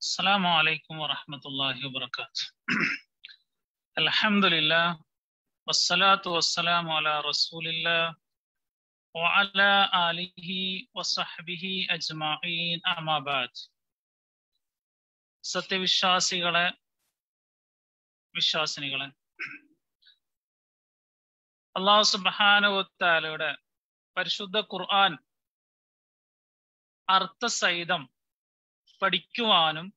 السلام عليكم ورحمة الله وبركاته الحمد لله والصلاة والسلام على رسول الله وعلى آله وصحبه أجمعين أما بعد സത്യവിശ്വാസികളെ വിശ്വാസിനികളെ അള്ളാഹു സുബാനുവത്താലയുടെ പരിശുദ്ധ ഖുർആൻ അർത്ഥസഹിതം പഠിക്കുവാനും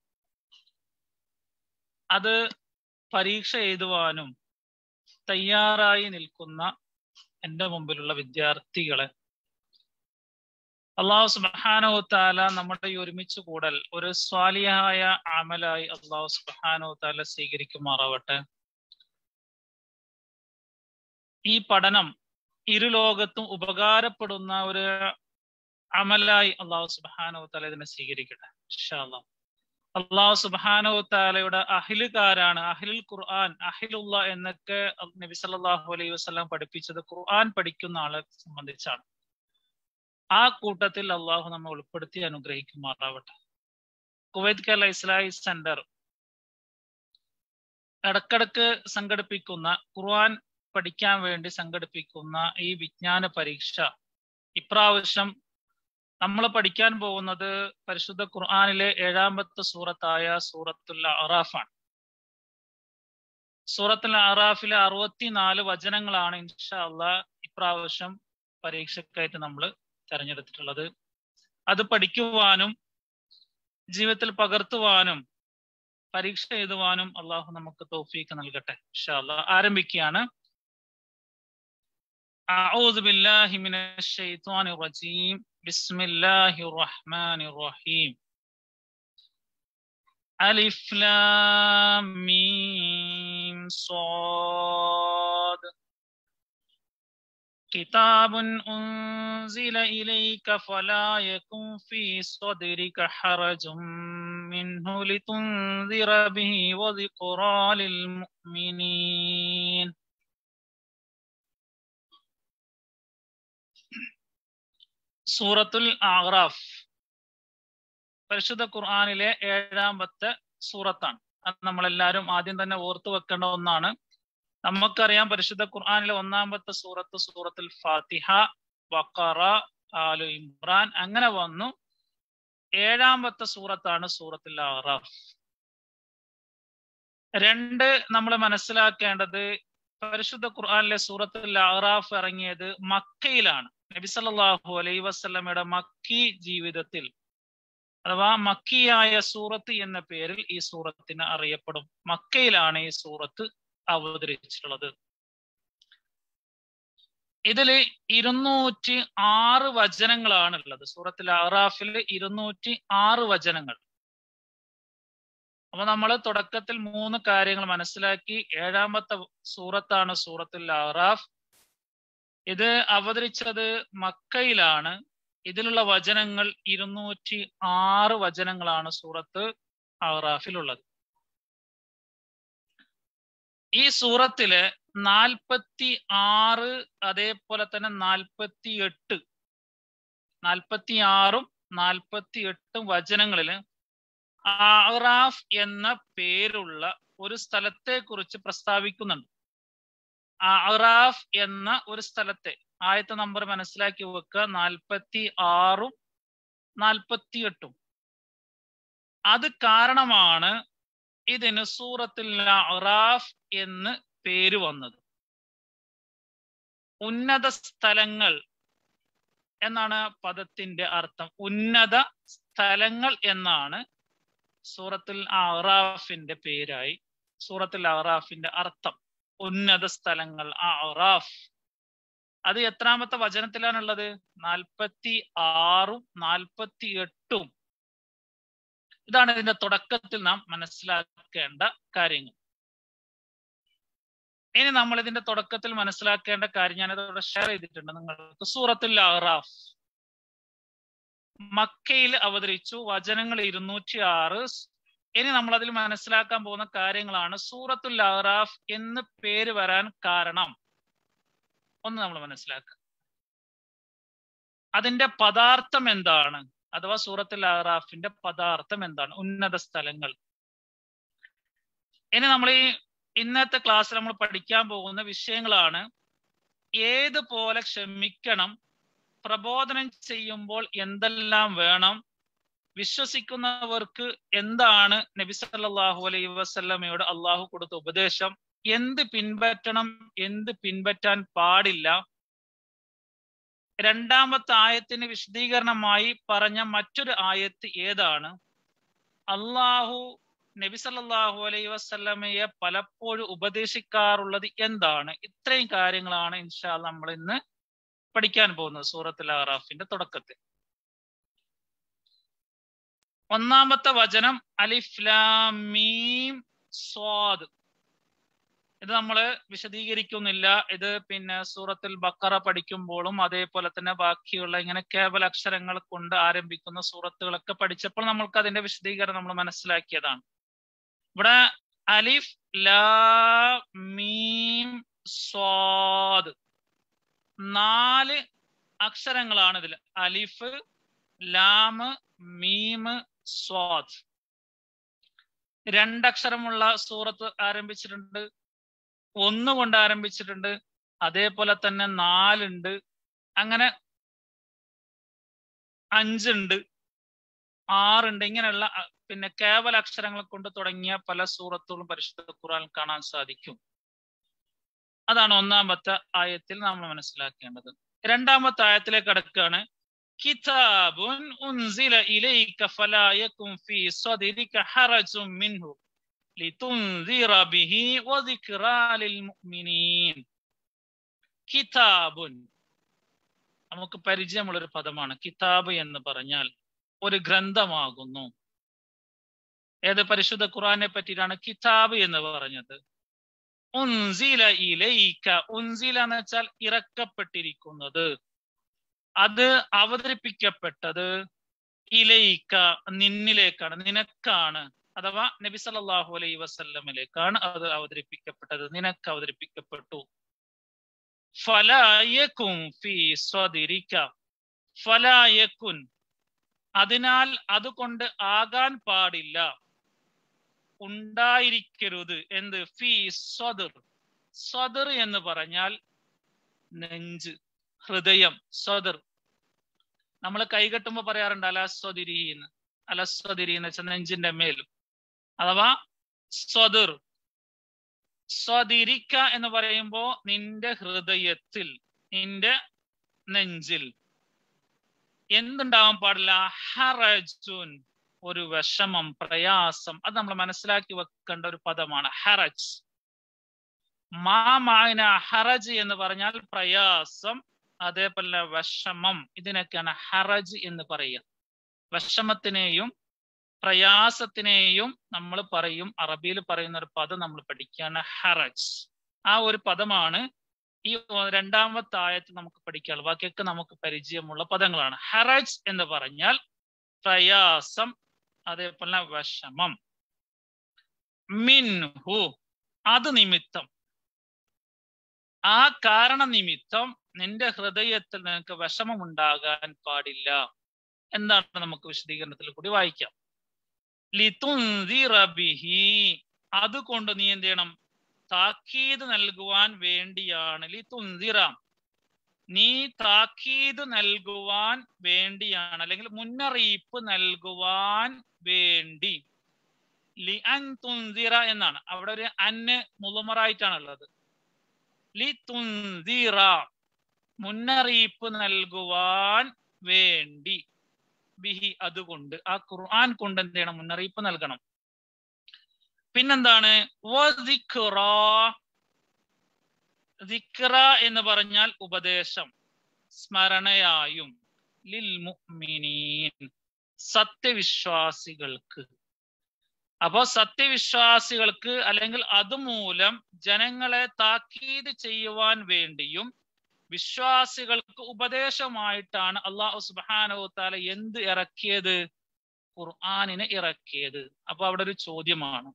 അത് പരീക്ഷ എഴുതുവാനും തയ്യാറായി നിൽക്കുന്ന എൻ്റെ മുമ്പിലുള്ള വിദ്യാർത്ഥികളെ അള്ളാഹു സുബാനോ താല നമ്മുടെ ഈ ഒരുമിച്ച് കൂടൽ ഒരു സ്വാലിയായ അമലായി അള്ളാഹു സുബാനോ താല സ്വീകരിക്കുമാറാവട്ടെ ഈ പഠനം ഇരുലോകത്തും ഉപകാരപ്പെടുന്ന ഒരു അമലായി അള്ളാഹു സുബാനോ താല ഇതിനെ സ്വീകരിക്കട്ടെ അള്ളാഹു സുബാനോ താലയുടെ അഹിലുകാരാണ് അഹിലുൽ ഖുർആൻ അഹിലുള്ള എന്നൊക്കെ നബി സല്ലല്ലാഹു അലൈഹി വസല്ലം പഠിപ്പിച്ചത് ഖുർആൻ പഠിക്കുന്ന ആളെ സംബന്ധിച്ചാണ് ആ കൂട്ടത്തിൽ അള്ളാഹു നമ്മെ ഉൾപ്പെടുത്തി അനുഗ്രഹിക്കുമാറാവട്ടെ കുവൈത്ത് കേരള ഇസ്ലാഹി സെന്റർ ഇടക്കിടക്ക് സംഘടിപ്പിക്കുന്ന ഖുർആൻ പഠിക്കാൻ വേണ്ടി സംഘടിപ്പിക്കുന്ന ഈ വിജ്ഞാന പരീക്ഷ ഇപ്രാവശ്യം നമ്മൾ പഠിക്കാൻ പോകുന്നത് പരിശുദ്ധ ഖുർആാനിലെ ഏഴാമത്തെ സൂറത്തായ സൂറത്തുൽ അറാഫാണ് സൂറത്തുൽ അറാഫിലെ അറുപത്തിനാല് വചനങ്ങളാണ് ഇൻഷാ അള്ളാ ഇപ്രാവശ്യം പരീക്ഷക്കായിട്ട് നമ്മൾ തെരഞ്ഞെടുത്തിട്ടുള്ളത് അത് പഠിക്കുവാനും ജീവിതത്തിൽ പകർത്തുവാനും പരീക്ഷ എഴുതുവാനും അള്ളാഹു നമുക്ക് തോഫീക്ക് നൽകട്ടെ ഇൻഷാ അള്ളാ ആരംഭിക്കുകയാണ് أعوذ بالله من الشيطان الرجيم بسم الله الرحمن الرحيم ألف لام ميم صاد كتاب أنزل إليك فلا يكن في صدرك حرج منه لتنذر به وذكرى للمؤمنين സൂറത്തുൽ ആഗ്രാഫ് പരിശുദ്ധ ഖുർആാനിലെ ഏഴാമത്തെ സൂറത്താണ് അത് നമ്മളെല്ലാവരും ആദ്യം തന്നെ ഓർത്തു വെക്കേണ്ട ഒന്നാണ് നമുക്കറിയാം പരിശുദ്ധ ഖുർആാനിലെ ഒന്നാമത്തെ സൂറത്ത് സൂറത്തുൽ ഫാത്തിഹ ബക്കറ ആലു ഇമ്രാൻ അങ്ങനെ വന്നു ഏഴാമത്തെ സൂറത്താണ് സൂറത്തുൽ ആഗ്രാഫ് രണ്ട് നമ്മൾ മനസ്സിലാക്കേണ്ടത് പരിശുദ്ധ ഖുർആാനിലെ സൂറത്തുൽ ആഗ്രാഫ് ഇറങ്ങിയത് മക്കയിലാണ് നബി സല്ലല്ലാഹു അലൈഹി വസല്ലമയുടെ മക്കി ജീവിതത്തിൽ അഥവാ മക്കിയായ സൂറത്ത് എന്ന പേരിൽ ഈ സൂറത്തിന് അറിയപ്പെടും മക്കയിലാണ് ഈ സൂറത്ത് അവതരിച്ചിട്ടുള്ളത് ഇതിൽ ഇരുന്നൂറ്റി ആറ് വചനങ്ങളാണ് ഉള്ളത് സൂറത്തിൽ അറാഫിൽ ഇരുന്നൂറ്റി ആറ് വചനങ്ങൾ അപ്പൊ നമ്മൾ തുടക്കത്തിൽ മൂന്ന് കാര്യങ്ങൾ മനസ്സിലാക്കി ഏഴാമത്തെ സൂറത്താണ് സൂറത്തുൽ അറാഫ് ഇത് അവതരിച്ചത് മക്കയിലാണ് ഇതിലുള്ള വചനങ്ങൾ ഇരുന്നൂറ്റി ആറ് വചനങ്ങളാണ് സൂറത്ത് അറാഫിലുള്ളത് ഈ സൂറത്തില് നാൽപ്പത്തി ആറ് അതേപോലെ തന്നെ നാൽപ്പത്തി എട്ട് നാൽപ്പത്തി ആറും നാൽപ്പത്തി എട്ടും വചനങ്ങളില് അറാഫ് എന്ന പേരുള്ള ഒരു സ്ഥലത്തെ കുറിച്ച് പ്രസ്താവിക്കുന്നുണ്ട് അറാഫ് എന്ന ഒരു സ്ഥലത്തെ ആയത്തെ നമ്പർ മനസ്സിലാക്കി വെക്കുക നാൽപ്പത്തി ആറും നാൽപ്പത്തി എട്ടും അത് കാരണമാണ് ഇതിന് സൂറത്തിൽ അറാഫ് എന്ന് പേര് വന്നത് ഉന്നത സ്ഥലങ്ങൾ എന്നാണ് പദത്തിന്റെ അർത്ഥം ഉന്നത സ്ഥലങ്ങൾ എന്നാണ് സൂറത്തുൽ അറാഫിന്റെ പേരായി സൂറത്തുൽ അറാഫിന്റെ അർത്ഥം ഉന്നത സ്ഥലങ്ങൾ അറാഫ് അത് എത്രാമത്തെ വചനത്തിലാണുള്ളത് നാൽപ്പത്തി ആറും നാൽപ്പത്തി എട്ടും ഇതാണ് ഇതിന്റെ തുടക്കത്തിൽ നാം മനസ്സിലാക്കേണ്ട കാര്യങ്ങൾ ഇനി നമ്മൾ ഇതിന്റെ തുടക്കത്തിൽ മനസ്സിലാക്കേണ്ട കാര്യം ഞാനത് ഇവിടെ ഷെയർ ചെയ്തിട്ടുണ്ട് നിങ്ങൾക്ക് സൂറത്തുൽ അറാഫ് മക്കയിൽ അവതരിച്ചു വചനങ്ങൾ ഇരുന്നൂറ്റി ആറ് ഇനി നമ്മൾ അതിൽ മനസ്സിലാക്കാൻ പോകുന്ന കാര്യങ്ങളാണ് സൂറത്തുൽ അറാഫ് എന്ന് പേര് വരാൻ കാരണം ഒന്ന് നമ്മൾ മനസ്സിലാക്കുക അതിന്റെ പദാർത്ഥം എന്താണ് അഥവാ സൂറത്തുൽ അറാഫിന്റെ പദാർത്ഥം എന്താണ് ഉന്നത സ്ഥലങ്ങൾ ഇനി നമ്മൾ ഈ ഇന്നത്തെ ക്ലാസ്സിൽ നമ്മൾ പഠിക്കാൻ പോകുന്ന വിഷയങ്ങളാണ് ഏതുപോലെ ക്ഷമിക്കണം പ്രബോധനം ചെയ്യുമ്പോൾ എന്തെല്ലാം വേണം വിശ്വസിക്കുന്നവർക്ക് എന്താണ് നബി സല്ലല്ലാഹു അലൈഹി വസല്ലമയോട് അള്ളാഹു കൊടുത്ത ഉപദേശം എന്ത് പിൻപറ്റണം എന്ത് പിൻപറ്റാൻ പാടില്ല രണ്ടാമത്തെ ആയത്തിന് വിശദീകരണമായി പറഞ്ഞ മറ്റൊരു ആയത്ത് ഏതാണ് അള്ളാഹു നബി സല്ലല്ലാഹു അലൈഹി വസല്ലമയെ പലപ്പോഴും ഉപദേശിക്കാറുള്ളത് എന്താണ് ഇത്രയും കാര്യങ്ങളാണ് ഇൻഷാ നമ്മൾ ഇന്ന് പഠിക്കാൻ പോകുന്നത് സൂറത്തുൽ അറാഫിന്റെ തുടക്കത്തിൽ ഒന്നാമത്തെ വചനം അലിഫ്ലാമീം സ്വാദ് ഇത് നമ്മൾ വിശദീകരിക്കുന്നില്ല ഇത് പിന്നെ സൂറത്തിൽ ബക്കറ പഠിക്കുമ്പോഴും അതേപോലെ തന്നെ ബാക്കിയുള്ള ഇങ്ങനെ കേവല അക്ഷരങ്ങൾ കൊണ്ട് ആരംഭിക്കുന്ന സൂറത്തുകളൊക്കെ പഠിച്ചപ്പോൾ നമ്മൾക്ക് അതിന്റെ വിശദീകരണം നമ്മൾ മനസ്സിലാക്കിയതാണ് ഇവിടെ അലിഫ് ലാ മീം സ്വാദ് നാല് അക്ഷരങ്ങളാണ് ഇതിൽ അലിഫ് ലാമ് മീമ് സ്വാദ് രണ്ടക്ഷരമുള്ള സൂറത്ത് ആരംഭിച്ചിട്ടുണ്ട് ഒന്ന് കൊണ്ട് ആരംഭിച്ചിട്ടുണ്ട് അതേപോലെ തന്നെ നാലുണ്ട് അങ്ങനെ അഞ്ചുണ്ട് ആറുണ്ട് ഇങ്ങനെയുള്ള പിന്നെ കേവല അക്ഷരങ്ങൾ കൊണ്ട് തുടങ്ങിയ പല സൂറത്തുകളും പരിശുദ്ധ ഖുറാൻ കാണാൻ സാധിക്കും അതാണ് ഒന്നാമത്തെ ആയത്തിൽ നമ്മൾ മനസ്സിലാക്കേണ്ടത് രണ്ടാമത്തെ ആയത്തിലേക്ക് കടക്കുകയാണ് കിതാബുൻ ഉൻസില ഇലൈക ഫലാ യകും ഫീ സദ്രിക ഹറജും മിൻഹു ലിതുൻസിറ ബിഹി വദിക്റാ ലിൽമുഅ്മിനീൻ കിതാബുൻ നമുക്ക് പരിചയമുള്ള ഒരു പദമാണ് കിതാബ് എന്ന് പറഞ്ഞാൽ ഒരു ഗ്രന്ഥമാകുന്നു ഏത് പരിശുദ്ധ ഖുറാനെ പറ്റിയിട്ടാണ് കിതാബ് എന്ന് പറഞ്ഞത് ഉൻസില ഇലൈക ഉൻസില എന്ന് വെച്ചാൽ ഇറക്കപ്പെട്ടിരിക്കുന്നത് അത് അവതരിപ്പിക്കപ്പെട്ടത് ഇലയിക്ക നിന്നിലേക്കാണ് നിനക്കാണ് അഥവാ നബി സല്ലല്ലാഹു അലൈഹി വസല്ലമിലേക്കാണ് അത് അവതരിപ്പിക്കപ്പെട്ടത് നിനക്ക് അവതരിപ്പിക്കപ്പെട്ടു ഫലായക്കും ഫീ സ്വദിരിക്ക ഫലായക്കുൻ അതിനാൽ അതുകൊണ്ട് ആകാൻ പാടില്ല ഉണ്ടായിരിക്കരുത് എന്ത് ഫീ സ്വദർ സ്വദർ എന്ന് പറഞ്ഞാൽ നെഞ്ച് ഹൃദയം സ്വദർ നമ്മൾ കൈകെട്ടുമ്പോ പറയാറുണ്ട് അലസ്വദിരി എന്ന് അലസ്വദിരി എന്ന് വെച്ചാൽ നെഞ്ചിന്റെ മേൽ അഥവാ സ്വദർ സ്വദിരിക്ക എന്ന് പറയുമ്പോ നിന്റെ ഹൃദയത്തിൽ നിന്റെ നെഞ്ചിൽ എന്തുണ്ടാവാൻ പാടില്ല ഹറജുൻ ഒരു വിഷമം പ്രയാസം അത് നമ്മൾ മനസ്സിലാക്കി വെക്കേണ്ട ഒരു പദമാണ് ഹറജ് മാമാന ഹറജ് എന്ന് പറഞ്ഞാൽ പ്രയാസം അതേപോലെ വിഷമം ഇതിനൊക്കെയാണ് ഹറജ് എന്ന് പറയുക വിഷമത്തിനെയും പ്രയാസത്തിനെയും നമ്മൾ പറയും അറബിയിൽ പറയുന്ന ഒരു പദം നമ്മൾ പഠിക്കുകയാണ് ഹറജ് ആ ഒരു പദമാണ് ഈ രണ്ടാമത്തെ ആയത്തിൽ നമുക്ക് പഠിക്കാനുള്ളത് ബാക്കിയൊക്കെ നമുക്ക് പരിചയമുള്ള പദങ്ങളാണ് ഹറജ് എന്ന് പറഞ്ഞാൽ പ്രയാസം അതേപോലെ വിഷമം മിൻഹു അത് നിമിത്തം ആ കാരണ നിമിത്തം നിന്റെ ഹൃദയത്തിൽ നിനക്ക് വിഷമം ഉണ്ടാകാൻ പാടില്ല എന്താണ് നമുക്ക് വിശദീകരണത്തിൽ കൂടി വായിക്കാം ലിതുൻസിറബിഹി അതുകൊണ്ട് നീ എന്ത് ചെയ്യണം താക്കീത് നൽകുവാൻ വേണ്ടിയാണ് ലിതുൻസിറ നീ താക്കീത് നൽകുവാൻ വേണ്ടിയാണ് അല്ലെങ്കിൽ മുന്നറിയിപ്പ് നൽകുവാൻ വേണ്ടി ലി അൻ തുൻസിറ എന്നാണ് അവിടെ ഒരു അന്ന് മുളുമറായിട്ടാണ് ഉള്ളത് ലി തുൻസിറ മുന്നറിയിപ്പ് നൽകുവാൻ വേണ്ടി ബിഹി അതുകൊണ്ട് ആ ഖുർആൻ കൊണ്ട് എന്ത് ചെയ്യണം മുന്നറിയിപ്പ് നൽകണം പിന്നെന്താണ് ദിക്റ എന്ന് പറഞ്ഞാൽ ഉപദേശം സ്മരണയായും ലിൽ മുഅ്മിനീൻ സത്യവിശ്വാസികൾക്ക് അപ്പോ സത്യവിശ്വാസികൾക്ക് അല്ലെങ്കിൽ അതുമൂലം ജനങ്ങളെ താക്കീത് ചെയ്യുവാൻ വേണ്ടിയും വിശ്വാസികൾക്ക് ഉപദേശമായിട്ടാണ് അള്ളാഹു സുബാനോ താല എന്ത് ഇറക്കിയത് ഖുർആാനിനെ ഇറക്കിയത് അപ്പൊ അവിടെ ഒരു ചോദ്യമാണ്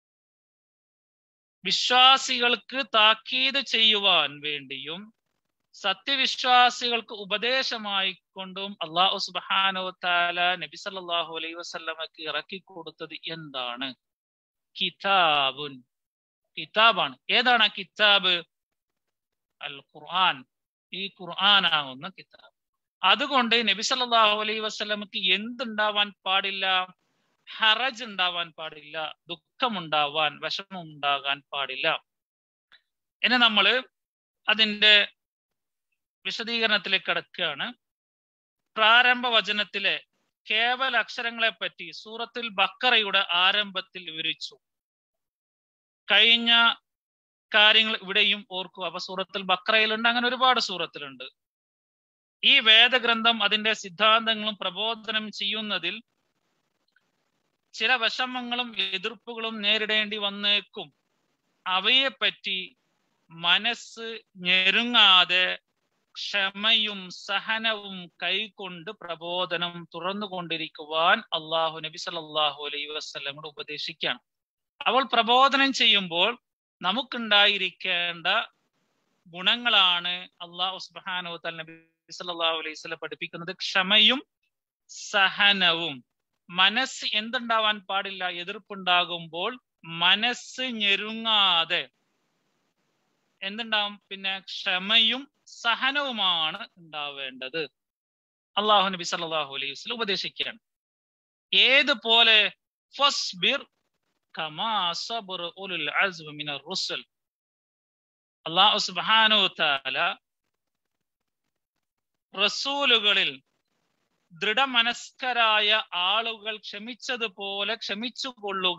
വിശ്വാസികൾക്ക് താക്കീത് ചെയ്യുവാൻ വേണ്ടിയും സത്യവിശ്വാസികൾക്ക് ഉപദേശമായി കൊണ്ടും അള്ളാഹു സുബാനോ താല നബി സല്ലല്ലാഹു അലൈഹി വസല്ലമക്ക് ഇറക്കി കൊടുത്തത് എന്താണ് കിതാബുൻ കിതാബാണ് ഏതാണ് ആ കിതാബ് അൽ ഖുർആൻ ഈ ഖുർആനാകുന്ന കിതാബ് അതുകൊണ്ട് നബി സല്ലല്ലാഹു അലൈഹി വസല്ലമക്ക് എന്തുണ്ടാവാൻ പാടില്ല ഹറജ് ഉണ്ടാവാൻ പാടില്ല ദുഃഖമുണ്ടാവാൻ വിഷമം ഉണ്ടാകാൻ പാടില്ല ഇനി നമ്മള് അതിന്റെ വിശദീകരണത്തിലേക്ക് കടക്കുകയാണ് പ്രാരംഭ വചനത്തിലെ കേവല അക്ഷരങ്ങളെ പറ്റി സൂറത്തിൽ ബക്കറയുടെ ആരംഭത്തിൽ വിവരിച്ചു കഴിഞ്ഞ കാര്യങ്ങൾ ഇവിടെയും ഓർക്കുക അപ്പൊ സൂറത്തിൽ ബക്രയിലുണ്ട് അങ്ങനെ ഒരുപാട് സൂറത്തിലുണ്ട് ഈ വേദഗ്രന്ഥം അതിന്റെ സിദ്ധാന്തങ്ങളും പ്രബോധനം ചെയ്യുന്നതിൽ ചില വിഷമങ്ങളും എതിർപ്പുകളും നേരിടേണ്ടി വന്നേക്കും അവയെപ്പറ്റി മനസ്സ് ഞെരുങ്ങാതെ ക്ഷമയും സഹനവും കൈകൊണ്ട് പ്രബോധനം തുറന്നുകൊണ്ടിരിക്കുവാൻ അള്ളാഹു നബി സല്ലല്ലാഹു അലൈഹി വസല്ലമോട് ഉപദേശിക്കുകയാണ് അവൾ പ്രബോധനം ചെയ്യുമ്പോൾ നമുക്കുണ്ടായിരിക്കേണ്ട ഗുണങ്ങളാണ് അള്ളാഹു സുബ്ഹാനഹു വതആല നബി സല്ലല്ലാഹു അലൈഹി വസല്ലം പഠിപ്പിക്കുന്നത് ക്ഷമയും സഹനവും മനസ്സ് എന്തുണ്ടാവാൻ പാടില്ല എതിർപ്പുണ്ടാകുമ്പോൾ മനസ്സ് ഞെരുങ്ങാതെ എന്തുണ്ടാവും പിന്നെ ക്ഷമയും സഹനവുമാണ് ഉണ്ടാവേണ്ടത് അള്ളാഹു നബി സല്ലല്ലാഹു അലൈഹി വസല്ലം ഉപദേശിക്കുകയാണ് ഏതുപോലെ ഫസ്ബിർ കമാ സബർ ഉലുൽ അസ്മി മിനർ റുസുൽ അള്ളാഹു സുബ്ഹാനഹു തആല റസൂലുകളിൽ ദൃഢമനസ്കരായ ആളുകൾ ക്ഷമിച്ചതുപോലെ ക്ഷമിച്ചു കൊള്ളുക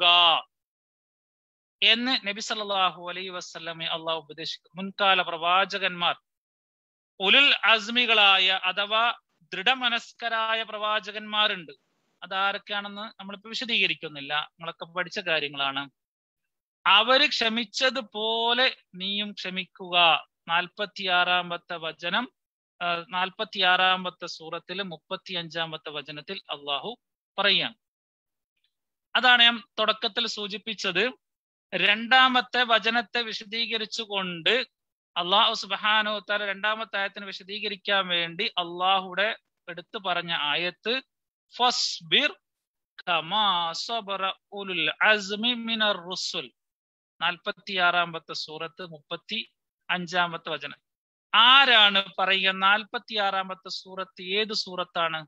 എന്ന് നബി സല്ലല്ലാഹു അലൈഹി വസല്ലമെ അള്ളാഹു ഉപദേശിക്കും മുൻകാല പ്രവാചകന്മാർ ഉലുൽ അസ്മികളായ അഥവാ ദൃഢമനസ്കരായ പ്രവാചകന്മാരുണ്ട് അതാരൊക്കെയാണെന്ന് നമ്മളിപ്പോ വിശദീകരിക്കുന്നില്ല നിങ്ങളൊക്കെ പഠിച്ച കാര്യങ്ങളാണ് അവര് ക്ഷമിച്ചതുപോലെ നീയും ക്ഷമിക്കുക നാൽപ്പത്തിയാറാമത്തെ വചനം നാൽപ്പത്തിയാറാമത്തെ സൂറത്തില് മുപ്പത്തി അഞ്ചാമത്തെ വചനത്തിൽ അള്ളാഹു പറയാണ് അതാണ് ഞാൻ തുടക്കത്തിൽ സൂചിപ്പിച്ചത് രണ്ടാമത്തെ വചനത്തെ വിശദീകരിച്ചുകൊണ്ട് അള്ളാഹു സുബാനോ താല രണ്ടാമത്തെ ആയത്തിന് വിശദീകരിക്കാൻ വേണ്ടി അള്ളാഹുടെ എടുത്തു പറഞ്ഞ ആയത്ത് ഫസ്ബിർ കമാ സബറ ഉലുൽ അസ്മി മിനർ റുസുൽ നാൽപ്പത്തിയാറാമത്തെ സൂറത്ത് മുപ്പത്തി അഞ്ചാമത്തെ വചനം ആരാണ് പറയുക നാൽപ്പത്തിയാറാമത്തെ സൂറത്ത് ഏത് സൂറത്താണ്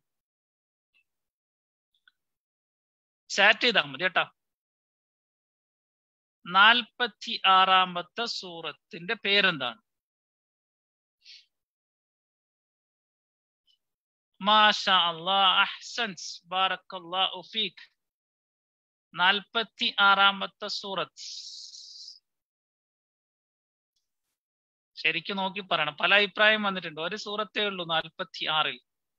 ചാറ്റ് ചെയ്താൽ മതി കേട്ടോ നാൽപ്പത്തി ആറാമത്തെ സൂറത്തിന്റെ പേരെന്താണ് മാഷാ അല്ലാ അഹ്സൻസ് ബാറക്കല്ലാഹു ഫീക് നാൽപ്പത്തി ആറാമത്തെ സൂറത്ത് ശരിക്കും നോക്കി പറയണം പല അഭിപ്രായം വന്നിട്ടുണ്ട് ഒരു സൂറത്തേ ഉള്ളൂ നാൽപ്പത്തി ആറിൽ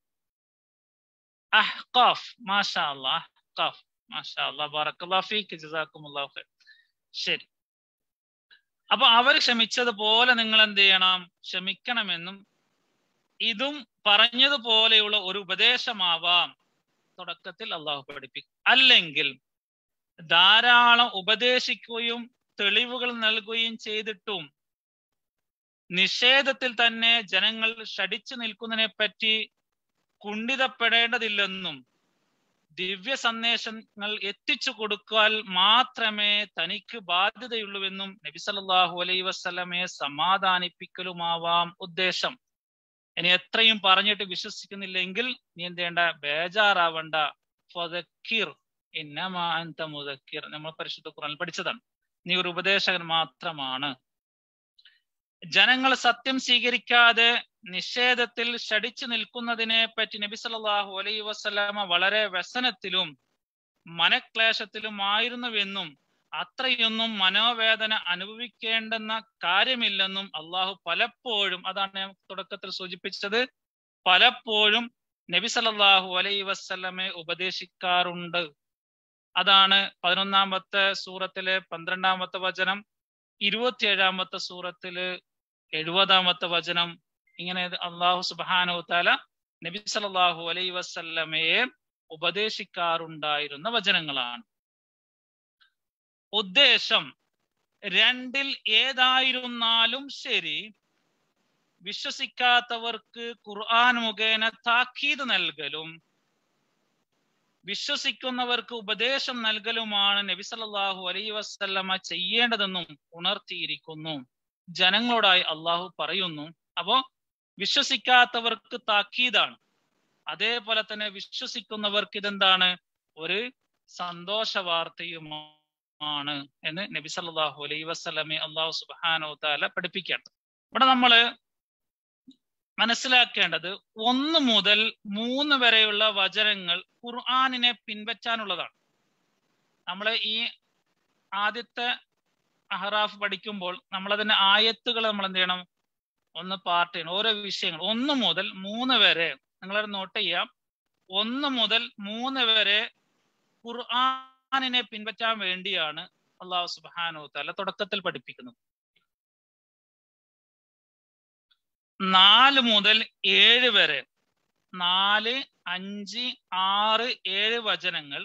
അഹ്കാഫ് മാഷാ അല്ലാ അഹ്കാഫ് മാഷാ അല്ലാ ബാറക്കല്ലാഹു ഫീക് ജസാക്കുമുല്ലാഹു ഖൈർ ശരി അപ്പൊ അവർ ക്ഷമിച്ചതുപോലെ നിങ്ങൾ എന്ത് ചെയ്യണം ക്ഷമിക്കണമെന്നും ഇതും പറഞ്ഞതുപോലെയുള്ള ഒരു ഉപദേശമാവാം തുടക്കത്തിൽ അള്ളാഹു പഠിപ്പിക്കും അല്ലെങ്കിൽ ധാരാളം ഉപദേശിക്കുകയും തെളിവുകൾ നൽകുകയും ചെയ്തിട്ടും നിഷേധത്തിൽ തന്നെ ജനങ്ങൾ ഷടിച്ചു നിൽക്കുന്നതിനെ പറ്റി കുണ്ഠിതപ്പെടേണ്ടതില്ലെന്നും ദിവ്യ സന്ദേശങ്ങൾ എത്തിച്ചു കൊടുക്കാൻ മാത്രമേ തനിക്ക് ബാധ്യതയുള്ളൂവെന്നും നബി സല്ലല്ലാഹു അലൈഹി വസല്ലമയെ സമാധാനിപ്പിക്കലുമാവാം ഉദ്ദേശം ഇനി എത്രയും പറഞ്ഞിട്ട് വിശ്വസിക്കുന്നില്ലെങ്കിൽ നീ എന്ത് ചെയ്യേണ്ട ബേജാറാവണ്ട ഫതക്കിർ ഇന്നമാ അൻത മുദക്കിർ നമ്മൾ പരിശുദ്ധ ഖുർആനിൽ പഠിച്ചതാണ് നീ ഒരു ഉപദേശകൻ മാത്രമാണ് ജനങ്ങൾ സത്യം സ്വീകരിക്കാതെ നിഷേധത്തിൽ ഷടിച്ചു നിൽക്കുന്നതിനെ പറ്റി നബി സല്ലല്ലാഹു അലൈഹി വസല്ലമ വളരെ വ്യസനത്തിലും മനക്ലേശത്തിലുമായിരുന്നുവെന്നും അത്രയൊന്നും മനോവേദന അനുഭവിക്കേണ്ടെന്ന കാര്യമില്ലെന്നും അള്ളാഹു പലപ്പോഴും അതാണ് ഞാൻ തുടക്കത്തിൽ സൂചിപ്പിച്ചത് പലപ്പോഴും നബി സല്ലല്ലാഹു അലൈഹി വസല്ലമെ ഉപദേശിക്കാറുണ്ട് അതാണ് പതിനൊന്നാമത്തെ സൂറത്തിലെ പന്ത്രണ്ടാമത്തെ വചനം ഇരുപത്തിയേഴാമത്തെ സൂറത്തില് എഴുപതാമത്തെ വചനം ഇങ്ങനെ അള്ളാഹു സുബാനു താല നബി സല്ലല്ലാഹു അലൈഹി വസല്ലമയെ ഉപദേശിക്കാറുണ്ടായിരുന്ന വചനങ്ങളാണ് ഉദ്ദേശം രണ്ടിൽ ഏതായിരുന്നാലും ശരി വിശ്വസിക്കാത്തവർക്ക് ഖുർആൻ മുഖേന താക്കീത് നൽകലും വിശ്വസിക്കുന്നവർക്ക് ഉപദേശം നൽകലുമാണ് നബി സല്ലല്ലാഹു അലൈഹി വസല്ലമ ചെയ്യേണ്ടതെന്നും ഉണർത്തിയിരിക്കുന്നു ജനങ്ങളോടായി അള്ളാഹു പറയുന്നു അപ്പോ വിശ്വസിക്കാത്തവർക്ക് താക്കീതാണ് അതേപോലെ തന്നെ വിശ്വസിക്കുന്നവർക്ക് ഇതെന്താണ് ഒരു സന്തോഷ വാർത്തയുമാണ് എന്ന് നബി സല്ലല്ലാഹു അലൈഹി വസല്ലമെ അള്ളാഹു സുബ്ഹാനഹു തആല പഠിപ്പിക്കുകയാണ് ഇവിടെ നമ്മൾ മനസ്സിലാക്കേണ്ടത് ഒന്ന് മുതൽ മൂന്ന് വരെയുള്ള വചനങ്ങൾ ഖുർആാനിനെ പിൻപറ്റാനുള്ളതാണ് നമ്മൾ ഈ ആദ്യത്തെ അഹ്റാഫ് പഠിക്കുമ്പോൾ നമ്മൾ അതിന്റെ ആയത്തുകൾ നമ്മൾ എന്ത് ചെയ്യണം ഒന്ന് പാർട്ട് ചെയ്യണം ഓരോ വിഷയങ്ങൾ ഒന്ന് മുതൽ മൂന്ന് വരെ നിങ്ങളത് നോട്ട് ചെയ്യാം ഒന്ന് മുതൽ മൂന്ന് വരെ ഖുർആാനിനെ പിൻപറ്റാൻ വേണ്ടിയാണ് അള്ളാഹു സുബാനു തല തുടക്കത്തിൽ പഠിപ്പിക്കുന്നത് നാല് മുതൽ ഏഴ് വരെ നാല് അഞ്ച് ആറ് ഏഴ് വചനങ്ങൾ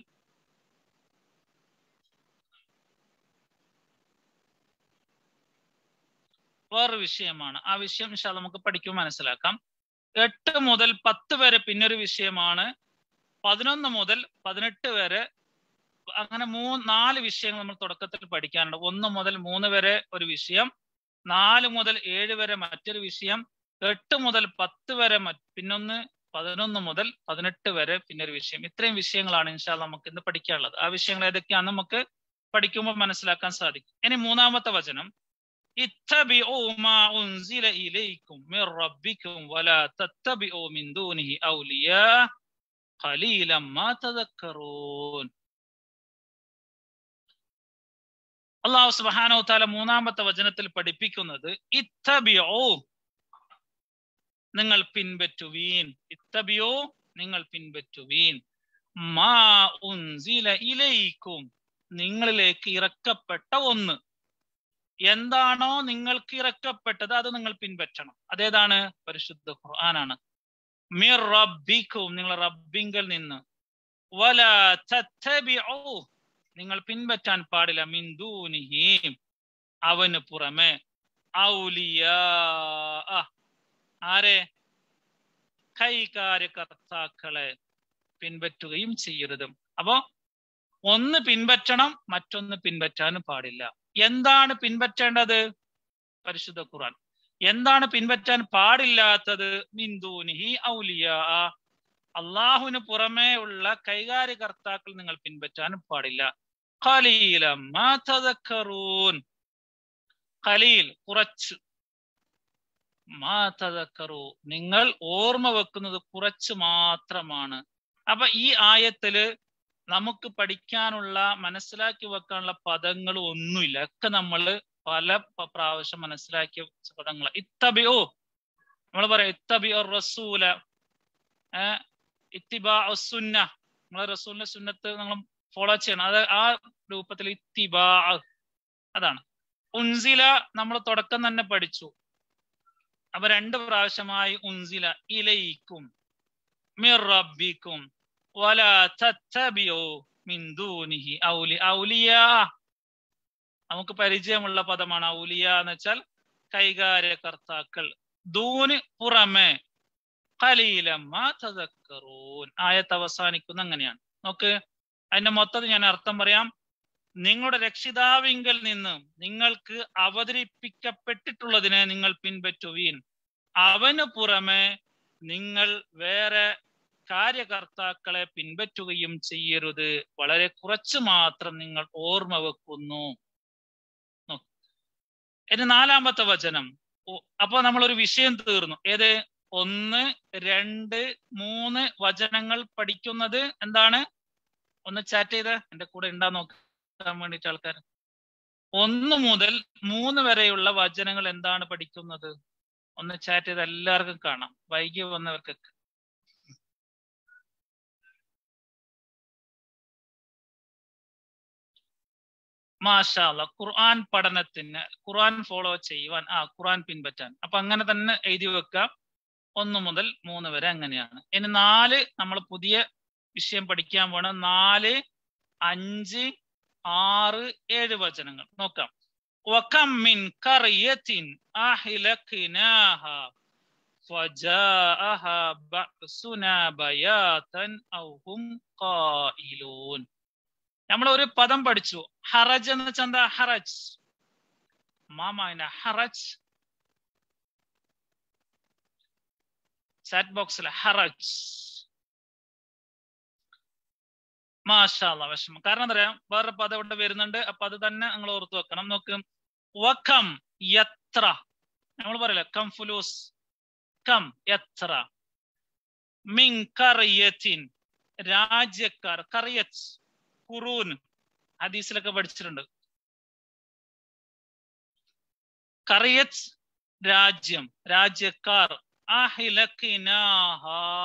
വേറൊരു വിഷയമാണ് ആ വിഷയം ഇൻഷാ നമുക്ക് പഠിക്കുമ്പോൾ മനസ്സിലാക്കാം എട്ട് മുതൽ പത്ത് വരെ പിന്നൊരു വിഷയമാണ് പതിനൊന്ന് മുതൽ പതിനെട്ട് വരെ അങ്ങനെ മൂ നാല് വിഷയങ്ങൾ നമ്മൾ തുടക്കത്തിൽ പഠിക്കാനുണ്ട് ഒന്ന് മുതൽ മൂന്ന് വരെ ഒരു വിഷയം നാല് മുതൽ ഏഴ് വരെ മറ്റൊരു വിഷയം എട്ട് മുതൽ പത്ത് വരെ പിന്നൊന്ന് പതിനൊന്ന് മുതൽ പതിനെട്ട് വരെ പിന്നൊരു വിഷയം ഇത്രയും വിഷയങ്ങളാണ് ഇൻഷാല് നമുക്ക് ഇന്ന് പഠിക്കാനുള്ളത് ആ വിഷയങ്ങൾ ഏതൊക്കെയാണെന്ന് നമുക്ക് പഠിക്കുമ്പോൾ മനസ്സിലാക്കാൻ സാധിക്കും ഇനി മൂന്നാമത്തെ വചനം اتبعوا ما أنزل إليكم من ربكم ولا تتبعوا من دونه أولياء قليلا ما تذكرون അള്ളാഹു സുബാനോ താല മൂന്നാമത്തെ വചനത്തിൽ പഠിപ്പിക്കുന്നത് ഇത്തബിയോ നിങ്ങൾ പിൻപറ്റുവീൻ ഇത്തബിയോ നിങ്ങൾ പിൻപറ്റുവീൻ മാ ഉൻസില ഇലയിക്കും നിങ്ങളിലേക്ക് ഇറക്കപ്പെട്ട ഒന്ന് എന്താണോ നിങ്ങൾക്ക് ഇറക്കപ്പെട്ടത് അത് നിങ്ങൾ പിൻപറ്റണം അതേതാണ് പരിശുദ്ധ ഖുർആനാണ് മിർ റബ്ബിക്കും നിങ്ങൾ റബ്ബിങ്കൽ നിന്ന് വല തത്തബിഉ നിങ്ങൾ പിൻപറ്റാൻ പാടില്ല മിന്ദൂനിഹി അവന് പുറമെ ഔലിയാ ആരെ കൈകാര്യകർത്താക്കളെ പിൻപറ്റുകയും ചെയ്യരുതും അപ്പോ ഒന്ന് പിൻപറ്റണം മറ്റൊന്ന് പിൻപറ്റാനും പാടില്ല എന്താണ് പിൻപറ്റേണ്ടത് പരിശുദ്ധ ഖുർആൻ എന്താണ് പിൻപറ്റാൻ പാടില്ലാത്തത് മിന്ദൂനിഹി ഔലിയ അള്ളാഹുവിന് പുറമേ ഉള്ള കൈകാര്യകർത്താക്കൾ നിങ്ങൾ പിൻപറ്റാനും പാടില്ല ഖലീലം ഖലീൽ കുറച്ച് മാ തദക്കറു നിങ്ങൾ ഓർമ്മ വെക്കുന്നത് കുറച്ച് മാത്രമാണ് അപ്പൊ ഈ ആയത്തില് നമുക്ക് പഠിക്കാനുള്ള മനസ്സിലാക്കി വെക്കാനുള്ള പദങ്ങൾ ഒന്നുമില്ല ഒക്കെ നമ്മൾ പല പ്രാവശ്യം മനസ്സിലാക്കിയ പദങ്ങൾ ഇത്തബിയോ നമ്മൾ പറയാം ഇത്തബിയോ റസൂല ഇത്തിബാ സുന്ന നമ്മൾ റസൂലിന്റെ സുന്നത്ത് നമ്മൾ ഫോളോ ചെയ്യണം അത് ആ രൂപത്തിൽ ഇത്തിബാ അതാണ് ഉൻസില നമ്മൾ തുടക്കം തന്നെ പഠിച്ചു അപ്പൊ രണ്ട് പ്രാവശ്യമായി ഉൻസില ഇലയിക്കും മിർ റബ്ബിക്കും വല തത്തബിയോ മിന്ദൂനിഹി ഔലി ഔലിയ നമുക്ക് പരിചയമുള്ള പദമാണ് ഔലിയ എന്ന് വെച്ചാൽ കൈകാര്യകർത്താക്കൾ ദൂന് പുറമെ കലീലമ്മ തദക്കറൂൻ ആയത്ത് അവസാനിക്കുന്ന അങ്ങനെയാണ് നോക്ക് അതിന്റെ മൊത്തത്തിൽ ഞാൻ അർത്ഥം പറയാം നിങ്ങളുടെ രക്ഷിതാവിങ്കൽ നിന്ന് നിങ്ങൾക്ക് അവതരിപ്പിക്കപ്പെട്ടിട്ടുള്ളതിനെ നിങ്ങൾ പിൻപറ്റുവീൻ അവന് പുറമെ നിങ്ങൾ വേറെ കാര്യകർത്താക്കളെ പിൻപറ്റുകയും ചെയ്യരുത് വളരെ കുറച്ച് മാത്രം നിങ്ങൾ ഓർമ്മ വെക്കുന്നു ഇനി നാലാമത്തെ വചനം അപ്പൊ നമ്മൾ ഒരു വിഷയം തീർന്നു ഏത് ഒന്ന് രണ്ട് മൂന്ന് വചനങ്ങൾ പഠിക്കുന്നത് എന്താണ് ഒന്ന് ചാറ്റ് ചെയ്ത് എന്റെ കൂടെ ഉണ്ടാ നോക്കാൻ വേണ്ടിട്ട് ആൾക്കാർ ഒന്ന് മുതൽ മൂന്ന് വരെയുള്ള വചനങ്ങൾ എന്താണ് പഠിക്കുന്നത് ഒന്ന് ചാറ്റ് ചെയ്ത് എല്ലാവർക്കും കാണാം വൈകി വന്നവർക്കൊക്കെ മാഷാല്ല ഖുർആൻ പഠനത്തിന് ഖുർആൻ ഫോളോ ചെയ്യുവാൻ ആ ഖുർആൻ പിൻപറ്റാൻ അപ്പൊ അങ്ങനെ തന്നെ എഴുതി വെക്കാം ഒന്ന് മുതൽ മൂന്ന് വരെ അങ്ങനെയാണ് ഇനി നാല് നമ്മൾ പുതിയ വിഷയം പഠിക്കാൻ പോണ നാല് അഞ്ച് ആറ് ഏഴ് വചനങ്ങൾ നോക്കാം വകം മിൻ കറിയത്തിൻ അഹിലഖിനാഹ فجاءها بأسنا بياتا أو هم قائلون നമ്മൾ ഒരു പദം പഠിച്ചു ഹറജ് എന്ന് വെച്ചാൽ എന്താ ഹറജ് മാമാന ഹറജ് ചാറ്റ് ബോക്സിൽ ഹറജ് മാഷാല്ല വിഷമം കാരണം എന്താ പറയാ വേറെ പദം ഇവിടെ വരുന്നുണ്ട് അപ്പൊ അത് തന്നെ നിങ്ങൾ ഓർത്ത് വെക്കണം നോക്ക് വക്കം എത്ര നമ്മൾ പറയില്ല കം ഫുലൂസ് കം എത്ര മിൻ കറിയത്തിൻ രാജ്യക്കാർ കറിയത്ത് ഖുറൂൻ ഹദീസിലൊക്കെ പഠിച്ചിട്ടുണ്ട് കറിയത്ത് രാജ്യം രാജ്യക്കാർ അഹിലക്കിനാഹ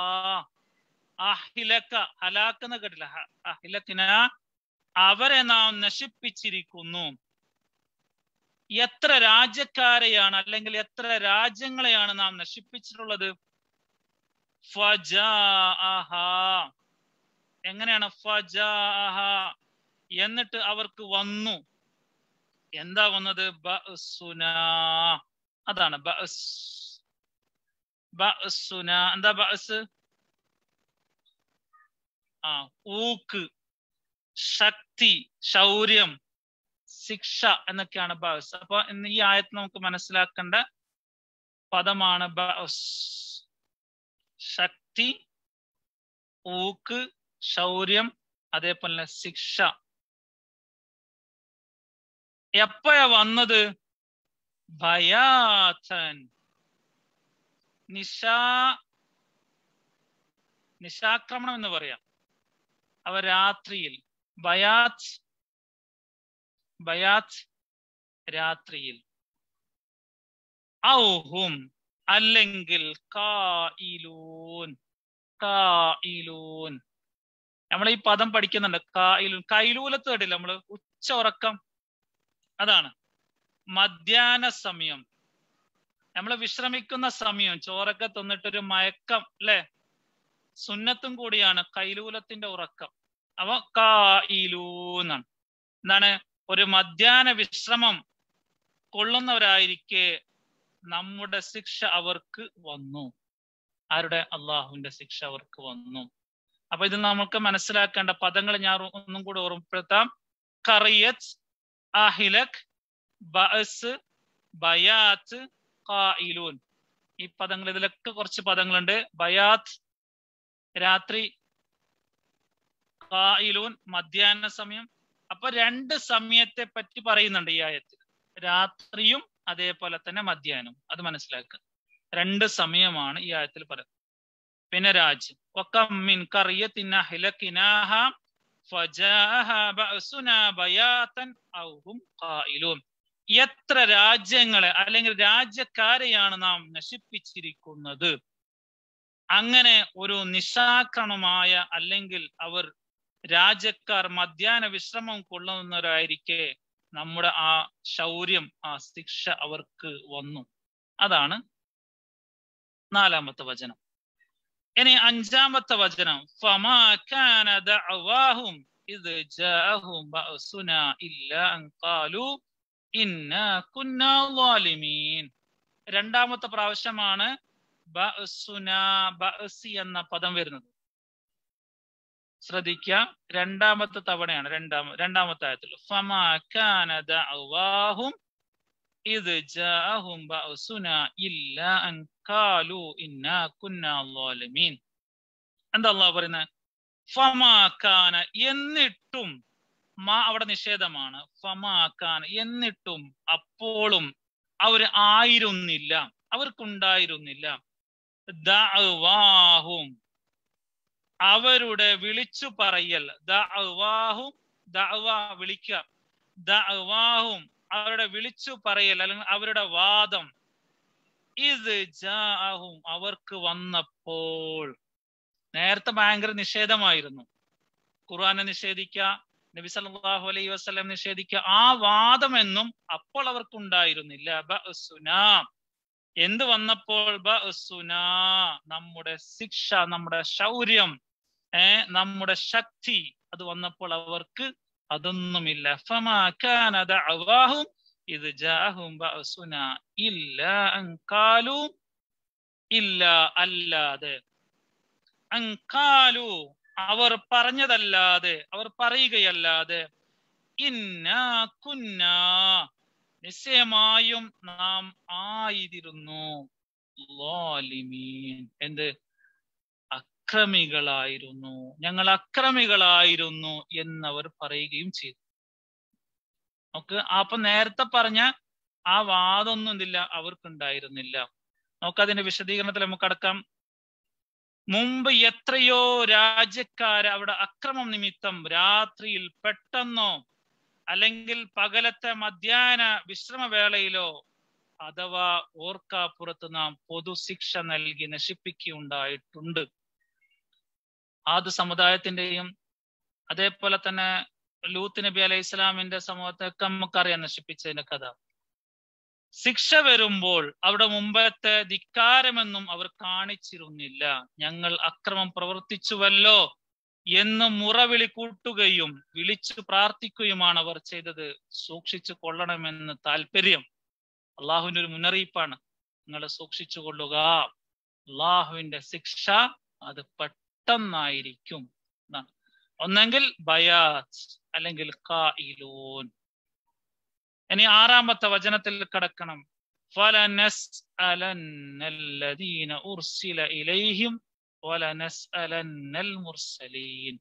അഹിലക്ക ഹലാക്കെന്ന് കേട്ടില്ല അഹിലക്കിന അവരെ നാം നശിപ്പിച്ചിരിക്കുന്നു എത്ര രാജ്യക്കാരെയാണ് അല്ലെങ്കിൽ എത്ര രാജ്യങ്ങളെയാണ് നാം നശിപ്പിച്ചിട്ടുള്ളത് ഫജാഅഹ എങ്ങനെയാണ് ഫജാഅഹ എന്നിട്ട് അവർക്ക് വന്നു എന്താ വന്നത് ബഅസുന അതാണ് ബഅസ് ബഅസുന എന്താ ബഅസ് ആ ഊക്ക് ശക്തി ശൗര്യം ശിക്ഷ എന്നൊക്കെയാണ് ബഅസ് അപ്പൊ ഇന്ന് ഈ ആയത്ത് നമുക്ക് മനസ്സിലാക്കേണ്ട പദമാണ് ബഅസ് ശക്തി ഊക്ക് ശൗര്യം അതേപോലെ ശിക്ഷ എപ്പോഴാ വന്നത് ഭയാഥൻ നിശാ നിശാക്രമണം എന്ന് പറയാം അവ രാത്രിയിൽ ബയാത്ത് ബയാത്ത് രാത്രിയിൽ ഔഹും അല്ലെങ്കിൽ കായിലൂൻ കായിലൂൻ നമ്മൾ ഈ പദം പഠിക്കുന്നുണ്ട് കായിലൂൻ കൈലൂലത്ത് കേട്ടില്ല നമ്മള് ഉച്ച ഉറക്കം അതാണ് മധ്യാഹ്ന സമയം നമ്മൾ വിശ്രമിക്കുന്ന സമയം ചോറൊക്കെ തിന്നിട്ടൊരു മയക്കം അല്ലെ സുന്നത്തും കൂടിയാണ് കൈലൂലത്തിന്റെ ഉറക്കം അവ കായിലൂന്നാണ് എന്താണ് ഒരു മധ്യാഹ്ന വിശ്രമം കൊള്ളുന്നവരായിരിക്കെ നമ്മുടെ ശിക്ഷ അവർക്ക് വന്നു ആരുടെ അള്ളാഹുവിന്റെ ശിക്ഷ അവർക്ക് വന്നു അപ്പൊ ഇത് നമുക്ക് മനസ്സിലാക്കേണ്ട പദങ്ങൾ ഞാൻ ഒന്നും കൂടി ഓർമ്മപ്പെടുത്താം കറിയത്ത് അഹിലക് ബഅസ് ബയാത്ത് ഖായിലൂൻ ഈ പദങ്ങൾ ഇതിലൊക്കെ കുറച്ച് പദങ്ങളുണ്ട് ബയാത്ത് രാത്രി ഖായിലൂൻ മധ്യാഹ്ന സമയം അപ്പൊ രണ്ട് സമയത്തെ പറ്റി പറയുന്നുണ്ട് ഈ ആയത്തിൽ രാത്രിയും അതേപോലെ തന്നെ മധ്യാഹ്നം അത് മനസ്സിലാക്കുക രണ്ട് സമയമാണ് ഈ ആയത്തിൽ പറയുന്നത് പിന്നെ രാജ്യം ഒക്കമ്മിൻ കറിയത്തിന ഹിലക്കിനാഹ فجاءها بأسنا بياتا أو هم قائلون എത്ര രാജ്യങ്ങളെ അല്ലെങ്കിൽ രാജ്യക്കാരെയാണ് നാം നശിപ്പിച്ചിരിക്കുന്നത് അങ്ങനെ ഒരു നിശാക്രമമായ അല്ലെങ്കിൽ അവർ രാജ്യക്കാർ മധ്യാഹ്ന വിശ്രമം കൊള്ളുന്നവരായിരിക്കെ നമ്മുടെ ആ ശൗര്യം ആ ശിക്ഷ അവർക്ക് വന്നു അതാണ് നാലാമത്തെ വചനം ഇനി അഞ്ചാമത്തെ വചനം ഫമാ കാന ദഅവാഹും ഇദ് ജാഅഹും ബഅസുന ഇല്ലാ അൻ ഖാലു ഇന്നാ കുന്നാ ളാലിമീൻ രണ്ടാമത്തെ പ്രാവശ്യമാണ് ബഅസുന ബഅസി എന്ന പദം വരുന്നത് ശ്രദ്ധിക്കുക രണ്ടാമത്തെ തവണയാണ് രണ്ടാമ രണ്ടാമത്തെ ആയത്തിൽ ഫമാ കാന ദഅവാഹും ഇദ് ജാഅഹും ബഅസുന ഇല്ലാ അൻ ഖാലു ഇന്നാ കുന്നാ ളാലിമീൻ എന്താ അള്ളാഹു പറയുന്നത് ഫമാക്കാന എന്നിട്ടും മാ അവിടെ നിഷേധമാണ് ഫമാക്കാന എന്നിട്ടും അപ്പോഴും അവർ ആയിരുന്നില്ല അവർക്കുണ്ടായിരുന്നില്ല ദഅവാഹും അവരുടെ വിളിച്ചു പറയൽ ദഅവാഹും ദഅവ വിളിക്കുക ദഅവാഹും അവരുടെ വിളിച്ചു പറയൽ അല്ലെങ്കിൽ അവരുടെ വാദം ഇത് ജാഅഹും അവർക്ക് വന്നപ്പോൾ നേരത്തെ ഭയങ്കര നിഷേധമായിരുന്നു ഖുർആനെ നിഷേധിക്കുക നബി സല്ലല്ലാഹു അലൈഹി വസല്ലം നിഷേധിക്കുക ആ വാദമെന്നും അപ്പോൾ അവർക്ക് ഉണ്ടായിരുന്നില്ല ബഅസുന എന്ത് വന്നപ്പോൾ ബഅസുന നമ്മുടെ ശിക്ഷ നമ്മുടെ ശൗര്യം ഏ നമ്മുടെ ശക്തി അത് വന്നപ്പോൾ അവർക്ക് അതൊന്നുമില്ല ഫമാ കാന ദഅവാഹും ഇത് ജാഅഹും ബഅസുന ഇല്ലാ അൻ ഖാലു ഇല്ല അല്ലാതെ അങ്കാലു അവർ പറഞ്ഞതല്ലാതെ അവർ പറയുകയല്ലാതെ ഇന്നാ കുന്നാ നിശ്ചയമായും നാം ആയിരുന്നു ളാലിമീൻ. എന്ത് അക്രമികളായിരുന്നു ഞങ്ങൾ അക്രമികളായിരുന്നു എന്നവർ പറയുകയും ചെയ്തു നമുക്ക് അപ്പൊ നേരത്തെ പറഞ്ഞ ആ വാദമൊന്നും എന്തില്ല അവർക്കുണ്ടായിരുന്നില്ല നമുക്കതിന്റെ വിശദീകരണത്തിൽ നമുക്ക് അടക്കാം മുമ്പ് എത്രയോ രാജ്യക്കാര് അവിടെ അക്രമം നിമിത്തം രാത്രിയിൽ പെട്ടെന്നോ അല്ലെങ്കിൽ പകലത്തെ മധ്യാഹ്ന വിശ്രമവേളയിലോ അഥവാ ഓർക്കാപ്പുറത്ത് നാം പൊതുശിക്ഷ നൽകി നശിപ്പിക്കുകയുണ്ടായിട്ടുണ്ട് ആദ് സമുദായത്തിന്റെയും അതേപോലെ തന്നെ ലൂത്ത് നബി അലൈഹി ഇസ്ലാമിന്റെ സമൂഹത്തൊക്കെ നമുക്കറിയാം നശിപ്പിച്ചതിന്റെ കഥ ശിക്ഷ വരുമ്പോൾ അവിടെ മുമ്പത്തെ ധിക്കാരമെന്നും അവർ കാണിച്ചിരുന്നില്ല ഞങ്ങൾ അക്രമം പ്രവർത്തിച്ചുവല്ലോ എന്ന് മുറവിളി കൂട്ടുകയും വിളിച്ചു പ്രാർത്ഥിക്കുകയുമാണ് അവർ ചെയ്തത് സൂക്ഷിച്ചു കൊള്ളണമെന്ന് താല്പര്യം അള്ളാഹുവിന്റെ ഒരു മുന്നറിയിപ്പാണ് നിങ്ങൾ സൂക്ഷിച്ചു കൊള്ളുക അള്ളാഹുവിന്റെ ശിക്ഷ അത് പെട്ടെന്നായിരിക്കും എന്നാണ് ഒന്നെങ്കിൽ ബയാത്ത് അല്ലെങ്കിൽ കായിലൂൻ ഇനി ആറാമത്തെ വചനത്തിൽ കിടക്കണം ഫലനസ്അലന്നല്ലദീന ഉർസില ഇലൈഹിം വലനസ്അലന്നൽ മുർസലീൻ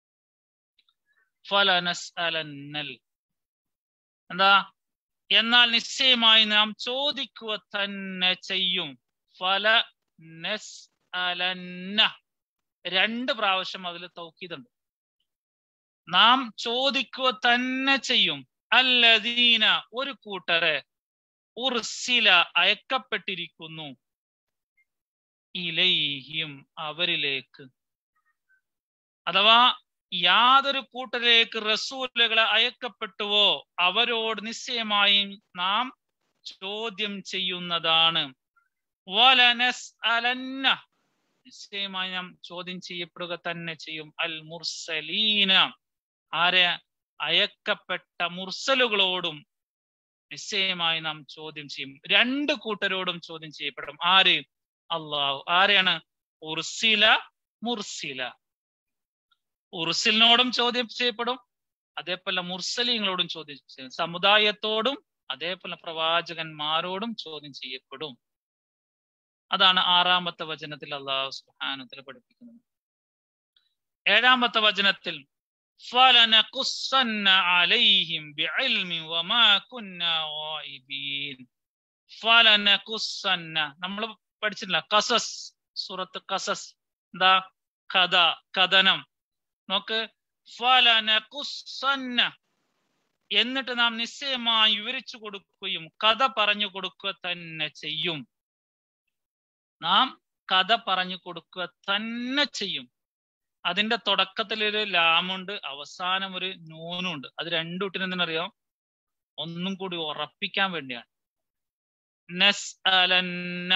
ഫലനസ്അലന്നൽ എന്താ എന്നാൽ നിശ്ചയമായി നാം ചോദിക്കുക തന്നെ ചെയ്യും ഫല നെസ് അലന്ന രണ്ട് പ്രാവശ്യം അതിൽ തൗക്കീതുണ്ട് നാം ചോദിക്കുക തന്നെ ചെയ്യും അല്ലദീന ഒരു കൂട്ടരെ ഉർസില അയക്കപ്പെട്ടിരിക്കുന്നു ഇലൈഹിം അവരിലേക്ക് അഥവാ യാതൊരു കൂട്ടരിലേക്ക് റസൂലുകളെ അയക്കപ്പെട്ടുവോ അവരോട് നിശ്ചയമായും നാം ചോദ്യം ചെയ്യുന്നതാണ് വലനസ് അലന്ന നിശ്ചയമായി നാം ചോദ്യം ചെയ്യപ്പെടുക തന്നെ ചെയ്യും അൽ മുർസലീന ആരെ അയക്കപ്പെട്ട മുർസലുകളോടും നിശ്ചയമായി നാം ചോദ്യം ചെയ്യും രണ്ട് കൂട്ടരോടും ചോദ്യം ചെയ്യപ്പെടും ആര് അള്ളാഹു ആരെയാണ് ഉർസില മുർസില ഉർസിലിനോടും ചോദ്യം ചെയ്യപ്പെടും അതേപോലെ മുർസലീങ്ങളോടും ചോദ്യം ചെയ്യും സമുദായത്തോടും അതേപോലെ പ്രവാചകന്മാരോടും ചോദ്യം ചെയ്യപ്പെടും അതാണ് ആറാമത്തെ വചനത്തിൽ അള്ളാഹു സുഹാനത്തിൽ പഠിപ്പിക്കുന്നത് ഏഴാമത്തെ വചനത്തിൽ فلنقصن عليهم بعلم وما كنا غائبين فلنقصن നമ്മൾ പഠിച്ചിട്ടില്ല കസസ് സൂറത്ത് കസസ് എന്താ കഥ കഥനം നോക്ക് ഫലനകുസന്ന എന്നിട്ട് നാം നിശ്ചയമായി വിവരിച്ചു കൊടുക്കുകയും കഥ പറഞ്ഞു കൊടുക്കുക തന്നെ ചെയ്യും നാം കഥ പറഞ്ഞു കൊടുക്കുക തന്നെ ചെയ്യും അതിന്റെ തുടക്കത്തിൽ ഒരു ലാമുണ്ട് അവസാനം ഒരു നൂനുണ്ട് അത് രണ്ടു കുട്ടിന് എന്തിനറിയോ ഒന്നും കൂടി ഉറപ്പിക്കാൻ വേണ്ടിയാണ് നസ് അലന്ന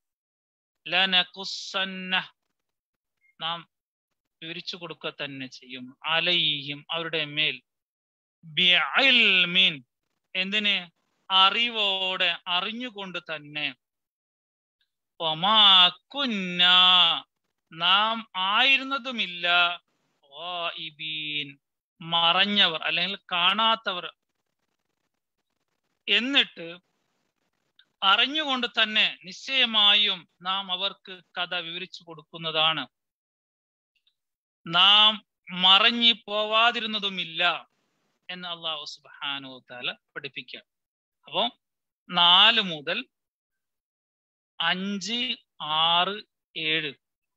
ലനകുസന്ന നാം വിവരിച്ചു കൊടുക്കുക തന്നെ ചെയ്യും അലയിയും അവരുടെ മേൽ ബിഅൽമിൻ എന്തിന് അറിവോടെ അറിഞ്ഞുകൊണ്ട് തന്നെ ഒമാക്കുന്ന നാം ആയിരുന്നതുമില്ല മറഞ്ഞവർ അല്ലെങ്കിൽ കാണാത്തവർ എന്നിട്ട് അറിഞ്ഞുകൊണ്ട് തന്നെ നിശ്ചയമായും നാം അവർക്ക് കഥ വിവരിച്ചു കൊടുക്കുന്നതാണ് നാം മറഞ്ഞു പോവാതിരുന്നതുമില്ല എന്ന് അള്ളാഹു സുബാനു താല പഠിപ്പിക്കുക അപ്പോ നാല് മുതൽ അഞ്ച് ആറ് ഏഴ്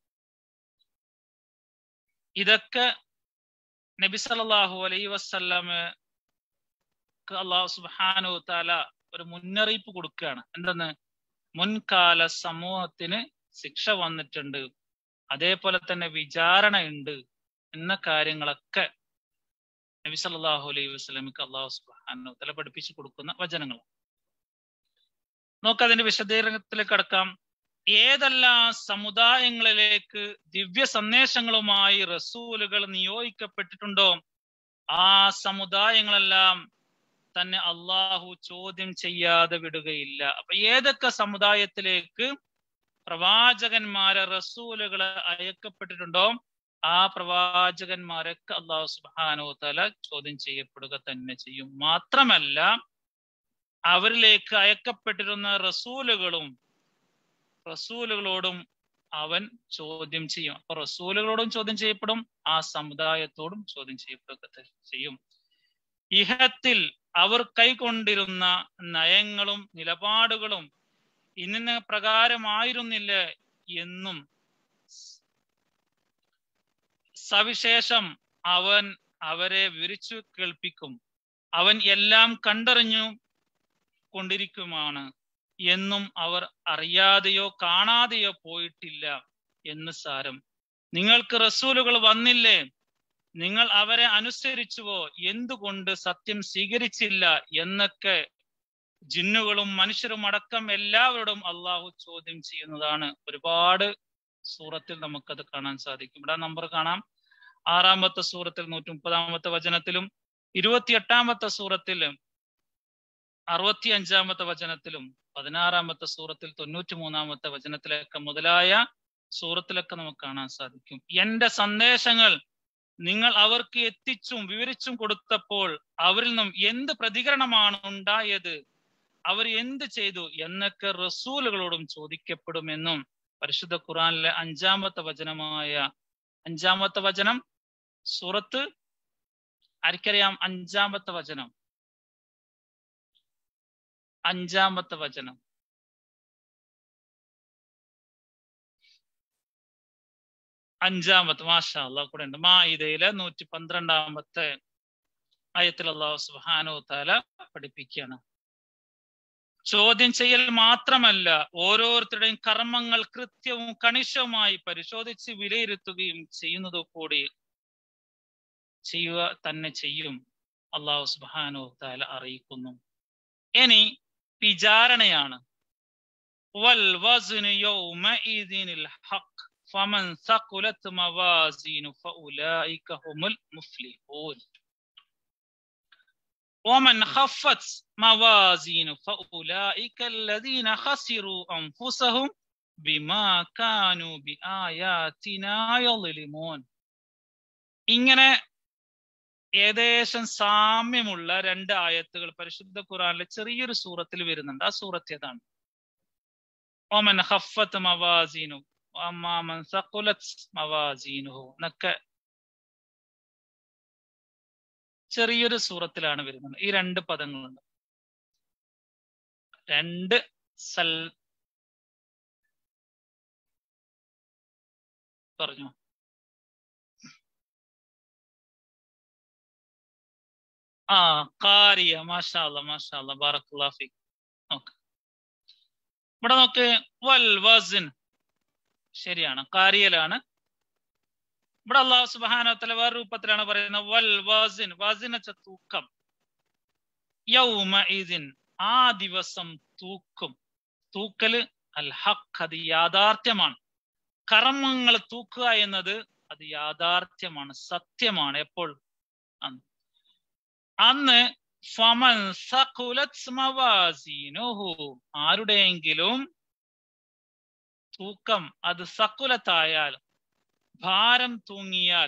ഇതൊക്കെ നബി സല്ലല്ലാഹു അലൈഹി വസല്ലമ അള്ളാഹു സുബാനു താല ഒരു മുന്നറിയിപ്പ് കൊടുക്കുകയാണ് എന്തെന്ന് മുൻകാല സമൂഹത്തിന് ശിക്ഷ വന്നിട്ടുണ്ട് അതേപോലെ തന്നെ വിചാരണ ഉണ്ട് എന്ന കാര്യങ്ങളൊക്കെ നബി സല്ലല്ലാഹു അലൈഹി വസല്ലമക്ക് അള്ളാഹു സുബാനു തല പഠിപ്പിച്ചു കൊടുക്കുന്ന വചനങ്ങൾ നമുക്ക് അതിന്റെ വിശദീകരണത്തിലേക്ക് കടക്കാം ഏതെല്ലാം സമുദായങ്ങളിലേക്ക് ദിവ്യ സന്ദേശങ്ങളുമായി റസൂലുകൾ നിയോഗിക്കപ്പെട്ടിട്ടുണ്ടോ ആ സമുദായങ്ങളെല്ലാം തന്നെ അള്ളാഹു ചോദ്യം ചെയ്യാതെ വിടുകയില്ല അപ്പൊ ഏതൊക്കെ സമുദായത്തിലേക്ക് പ്രവാചകന്മാരെ റസൂലുകളെ അയക്കപ്പെട്ടിട്ടുണ്ടോ ആ പ്രവാചകന്മാരൊക്കെ അള്ളാഹു സുബാനോ തല ചോദ്യം ചെയ്യപ്പെടുക തന്നെ ചെയ്യും മാത്രമല്ല അവരിലേക്ക് അയക്കപ്പെട്ടിരുന്ന റസൂലുകളും റസൂലുകളോടും അവൻ ചോദ്യം ചെയ്യും അപ്പൊ റസൂലുകളോടും ചോദ്യം ചെയ്യപ്പെടും ആ സമുദായത്തോടും ചോദ്യം ചെയ്യപ്പെടുക ചെയ്യും ഇഹത്തിൽ അവർ കൈക്കൊണ്ടിരുന്ന നയങ്ങളും നിലപാടുകളും ഇന്ന പ്രകാരമായിരുന്നില്ല എന്നും സവിശേഷം അവൻ അവരെ വിരിച്ചു കേൾപ്പിക്കും അവൻ എല്ലാം കണ്ടറിഞ്ഞു കൊണ്ടിരിക്കുമാണ് എന്നും അവർ അറിയാതെയോ കാണാതെയോ പോയിട്ടില്ല എന്ന് സാരം നിങ്ങൾക്ക് റസൂലുകൾ വന്നില്ലേ നിങ്ങൾ അവരെ അനുസരിച്ചുവോ എന്തുകൊണ്ട് സത്യം സ്വീകരിച്ചില്ല എന്നൊക്കെ ജിന്നുകളും മനുഷ്യരും അടക്കം എല്ലാവരോടും അള്ളാഹു ചോദ്യം ചെയ്യുന്നതാണ് ഒരുപാട് സൂറത്തിൽ നമുക്കത് കാണാൻ സാധിക്കും ഇവിടെ നമ്പർ കാണാം ആറാമത്തെ സൂറത്തിൽ നൂറ്റി മുപ്പതാമത്തെ വചനത്തിലും ഇരുപത്തിയെട്ടാമത്തെ സൂറത്തിലും അറുപത്തി അഞ്ചാമത്തെ വചനത്തിലും പതിനാറാമത്തെ സൂറത്തിൽ തൊണ്ണൂറ്റി മൂന്നാമത്തെ വചനത്തിലൊക്കെ മുതലായ സൂറത്തിലൊക്കെ നമുക്ക് കാണാൻ സാധിക്കും എന്റെ സന്ദേശങ്ങൾ നിങ്ങൾ അവർക്ക് എത്തിച്ചും വിവരിച്ചും കൊടുത്തപ്പോൾ അവരിൽ നിന്നും എന്ത് പ്രതികരണമാണ് ഉണ്ടായത് അവർ എന്ത് ചെയ്തു എന്നൊക്കെ റസൂലുകളോടും ചോദിക്കപ്പെടുമെന്നും പരിശുദ്ധ ഖുറാനിലെ അഞ്ചാമത്തെ വചനമായ അഞ്ചാമത്തെ വചനം സൂറത്ത് ആർക്കറിയാം അഞ്ചാമത്തെ വചനം അഞ്ചാമത്തെ വചനം അഞ്ചാമത്തെ മാഷാ അള്ളാഹ് കൂടെ ഉണ്ട് മായിദയിലെ നൂറ്റി പന്ത്രണ്ടാമത്തെ ആയത്തിൽ അള്ളാഹു സുബാനോ താല പഠിപ്പിക്കുകയാണ് ചോദ്യം ചെയ്യൽ മാത്രമല്ല ഓരോരുത്തരുടെയും കർമ്മങ്ങൾ കൃത്യവും കണിശവുമായി പരിശോധിച്ച് വിലയിരുത്തുകയും ചെയ്യുന്നത് കൂടി ചെയ്യുക തന്നെ ചെയ്യും അള്ളാഹു സുബാനോ താല അറിയിക്കുന്നു ഇനി വിചാരണയാണ് വൽ വസ്നു യൗമഇദിനിൽ ഹഖ് ഫമൻ ثقلت موازينه فأولئك هم المفلحون ومن خفت موازين فأولئك الذين خسروا أنفسهم بما كانوا بآياتنا يظلمون ഇങ്ങനെ ഏകദേശം സാമ്യമുള്ള രണ്ട് ആയത്തുകൾ പരിശുദ്ധ ഖുറാനിലെ ചെറിയൊരു സൂറത്തിൽ വരുന്നുണ്ട് ആ സൂറത്ത് ഏതാണ് ഓമൻ ഹഫത്ത് മവാസീനു അമ്മാമൻ സഖുലത്ത് മവാസീനുഹു എന്നൊക്കെ ചെറിയൊരു സൂറത്തിലാണ് വരുന്നത് ഈ രണ്ട് പദങ്ങളുണ്ട് രണ്ട് സൽ പറഞ്ഞു ആ കാരിയ മാഷാ അല്ലാ മാഷാ അല്ലാ ബാറക്കുല്ലാഫി ഓക്കെ ഇവിടെ നോക്ക് വൽ വസിൻ ശരിയാണ് കാരിയലാണ് ഇവിടെ അള്ളാഹു സുബാനത്തല വേറെ രൂപത്തിലാണ് പറയുന്നത് വൽ വാസിൻ വാസിൻ വെച്ച തൂക്കം യൗമ ഇതിൻ ആ ദിവസം തൂക്കും തൂക്കല് അൽ ഹഖ് അത് യാഥാർത്ഥ്യമാണ് കർമ്മങ്ങൾ തൂക്കുക എന്നത് അത് യാഥാർത്ഥ്യമാണ് സത്യമാണ് എപ്പോൾ അന്ന് അന്ന് ഫമൻ സഖുലത് മവാസീനുഹു ആരുടെയെങ്കിലും തൂക്കം അത് സക്കുലത്തായാൽ ഭാരം തൂങ്ങിയാൽ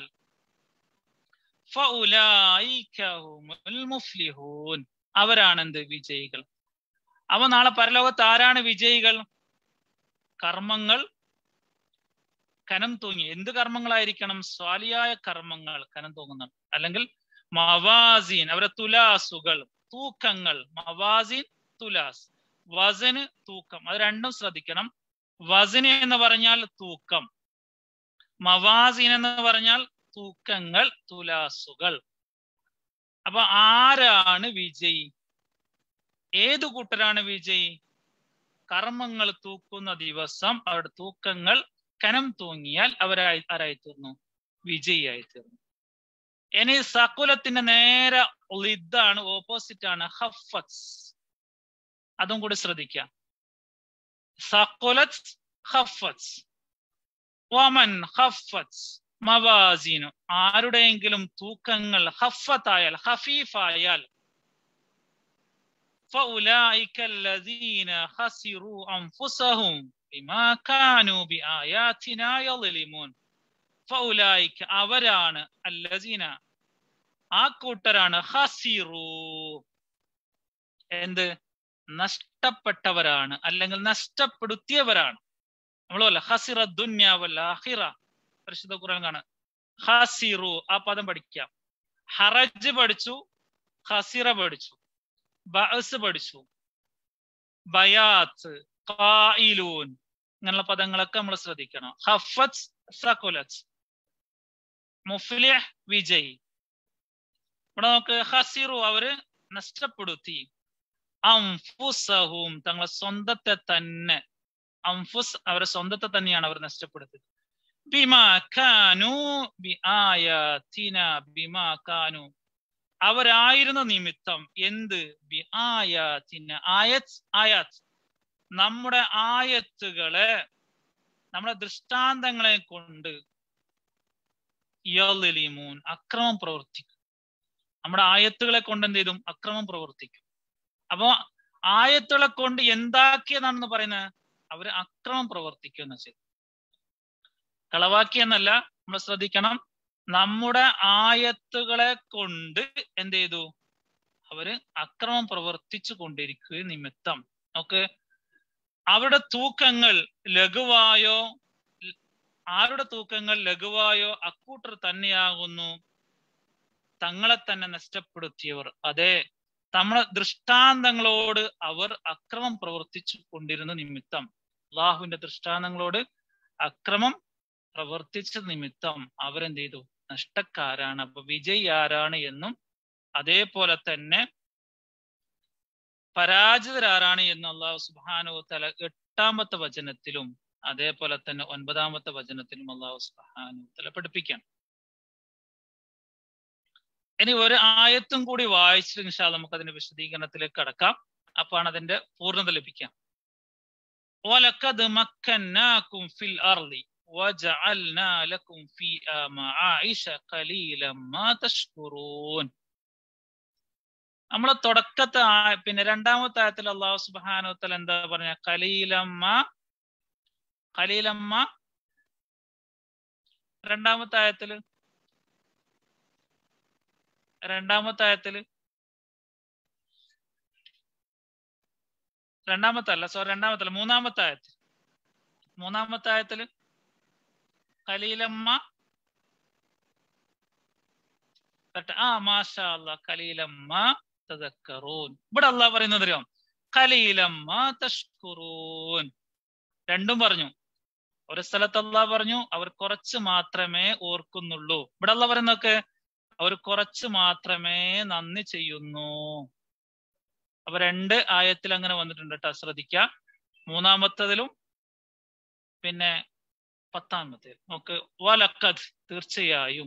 അവരാണ് എന്ത് വിജയികൾ അപ്പൊ നാളെ പരലോകത്ത് ആരാണ് വിജയികൾ കർമ്മങ്ങൾ കനം തൂങ്ങി എന്ത് കർമ്മങ്ങളായിരിക്കണം സ്വാലിയായ കർമ്മങ്ങൾ കനം തൂങ്ങുന്ന അല്ലെങ്കിൽ മവാസീൻ അവരെ തുലാസുകൾ തൂക്കങ്ങൾ മവാസീൻ തുലാസ് വസന് തൂക്കം അത് രണ്ടും ശ്രദ്ധിക്കണം വസന് എന്ന് പറഞ്ഞാൽ തൂക്കം മവാസീൻ എന്ന് പറഞ്ഞാൽ തൂക്കങ്ങൾ തുലാസുകൾ അപ്പൊ ആരാണ് വിജയി ഏതു കൂട്ടരാണ് വിജയി കർമ്മങ്ങൾ തൂക്കുന്ന ദിവസം അവരുടെ തൂക്കങ്ങൾ കനം തൂങ്ങിയാൽ അവരായി ആരായി തീർന്നു വിജയിയായി തീർന്നു ഇനി സകുലത്തിന്റെ നേരെ ഇതാണ് ഓപ്പോസിറ്റ് ആണ് ഹഫത്ത് അതും കൂടി ശ്രദ്ധിക്കാം സകുലത്ത് ഹഫത്ത് വമൻ ഹഫത്ത് മവാസീനു ആരുടെയെങ്കിലും തൂക്കങ്ങൾ ഹഫത്തായാൽ ഹഫീഫായാൽ فأولئك الذين خسروا أنفسهم ബിമാ കാനൂ ബിആയാതിനാ യളിമൂൻ ഫൗലായിക അവരാണ് അല്ലസീന ആ കൂട്ടരാണ് ഹസിറു എന്ത് നഷ്ടപ്പെട്ടവരാണ് അല്ലെങ്കിൽ നഷ്ടപ്പെടുത്തിയവരാണ് നമ്മളല്ല ഹസിറ ദുന്യാവല്ല അഹിറ പരിശുദ്ധ ഖുർആൻ കാണാം ഹസിറു ആ പദം പഠിക്കാം ഹറജ് പഠിച്ചു ഹസിറ പഠിച്ചു ബഅസ് പഠിച്ചു ബയാത്ത് ഖായിലൂൻ ഇങ്ങനെയുള്ള പദങ്ങളൊക്കെ നമ്മൾ ശ്രദ്ധിക്കണം ഹഫത്ത് സകുലത്ത് മുഫ്ലിഹ് വിജയ് ഇവിടെ നമുക്ക് ഹസിറു അവര് നഷ്ടപ്പെടുത്തി അംഫുസഹും തങ്ങളെ സ്വന്തത്തെ തന്നെ അംഫുസ് അവരെ സ്വന്തത്തെ തന്നെയാണ് അവർ നഷ്ടപ്പെടുത്തിയത് ബിമാ കാനു ബി ആയാതിന ബിമാ കാനു അവരായിരുന്ന നിമിത്തം എന്ത് ബി ആയാതിന ആയത് ആയാത്ത് നമ്മുടെ ആയത്തുകളെ നമ്മുടെ ദൃഷ്ടാന്തങ്ങളെ കൊണ്ട് യലിമൂൻ അക്രമം പ്രവർത്തിക്കും നമ്മുടെ ആയത്തുകളെ കൊണ്ട് എന്ത് ചെയ്തും അക്രമം പ്രവർത്തിക്കും അപ്പോ ആയത്തുകളെ കൊണ്ട് എന്താക്കിയതാണെന്ന് പറയുന്നത് അവര് അക്രമം പ്രവർത്തിക്കുന്ന ചെയ്തു കളവാക്കിയെന്നല്ല നമ്മൾ ശ്രദ്ധിക്കണം നമ്മുടെ ആയത്തുകളെ കൊണ്ട് എന്ത് ചെയ്തു അവര് അക്രമം പ്രവർത്തിച്ചു കൊണ്ടിരിക്കുക നിമിത്തം നമുക്ക് അവരുടെ തൂക്കങ്ങൾ ലഘുവായോ ആരുടെ തൂക്കങ്ങൾ ലഘുവായോ അക്കൂട്ടർ തന്നെയാകുന്നു തങ്ങളെ തന്നെ നഷ്ടപ്പെടുത്തിയവർ അതെ നമ്മളെ ദൃഷ്ടാന്തങ്ങളോട് അവർ അക്രമം പ്രവർത്തിച്ചു കൊണ്ടിരുന്ന നിമിത്തം അള്ളാഹുവിന്റെ ദൃഷ്ടാന്തങ്ങളോട് അക്രമം പ്രവർത്തിച്ച നിമിത്തം അവരെന്ത് ചെയ്തു നഷ്ടക്കാരാണ് അപ്പൊ വിജയ് ആരാണ് എന്നും അതേപോലെ തന്നെ പരാജിതരാരാണ് എന്ന് അള്ളാഹു സുബാനു തല എട്ടാമത്തെ വചനത്തിലും അതേപോലെ തന്നെ ഒൻപതാമത്തെ വചനത്തിലും അള്ളാഹു സുബാനു തല പഠിപ്പിക്കാം ഇനി ഒരു ആയത്തും കൂടി വായിച്ചിട്ട് ഇൻഷാ നമുക്ക് അതിന്റെ വിശദീകരണത്തിലേക്ക് കടക്കാം അപ്പാണ് അതിന്റെ പൂർണ്ണത ലഭിക്കാം وَلَقَدْ مَكَّنَّاكُمْ فِي الْأَرْضِ وَجَعَلْنَا لَكُمْ فِيهَا مَعَائِشَ قَلِيلًا مَا تَشْكُرُونَ നമ്മളെ തുടക്കത്തെ പിന്നെ രണ്ടാമത്തെ ആയത്തിൽ അള്ളാഹു സുബാനുത്തൽ എന്താ പറഞ്ഞ കലീലമ്മ കലീലമ്മ രണ്ടാമത്തെ ആയത്തില് രണ്ടാമത്തെ ആയത്തില് രണ്ടാമത്തെ അല്ല സോറി രണ്ടാമത്തെ അല്ല മൂന്നാമത്തെ ആയത്തിൽ മൂന്നാമത്തെ ആയത്തില് കലീലമ്മ ആ മാഷാ അല്ല കലീലമ്മ തദക്കറൂൻ ഇവിടെ അള്ളാഹ് പറയുന്നത് അറിയാം കലീലമ്മ തഷ്കുറൂൻ രണ്ടും പറഞ്ഞു ഒരു സ്ഥലത്ത് അള്ളാഹ് പറഞ്ഞു അവർ കുറച്ച് മാത്രമേ ഓർക്കുന്നുള്ളൂ ഇവിടെ അള്ളാഹ് പറയുന്നൊക്കെ അവർ കുറച്ച് മാത്രമേ നന്ദി ചെയ്യുന്നു അപ്പൊ രണ്ട് ആയത്തിൽ അങ്ങനെ വന്നിട്ടുണ്ട് കേട്ടോ ശ്രദ്ധിക്കാം മൂന്നാമത്തതിലും പിന്നെ പത്താമത്തെ നമുക്ക് വലക്കത് തീർച്ചയായും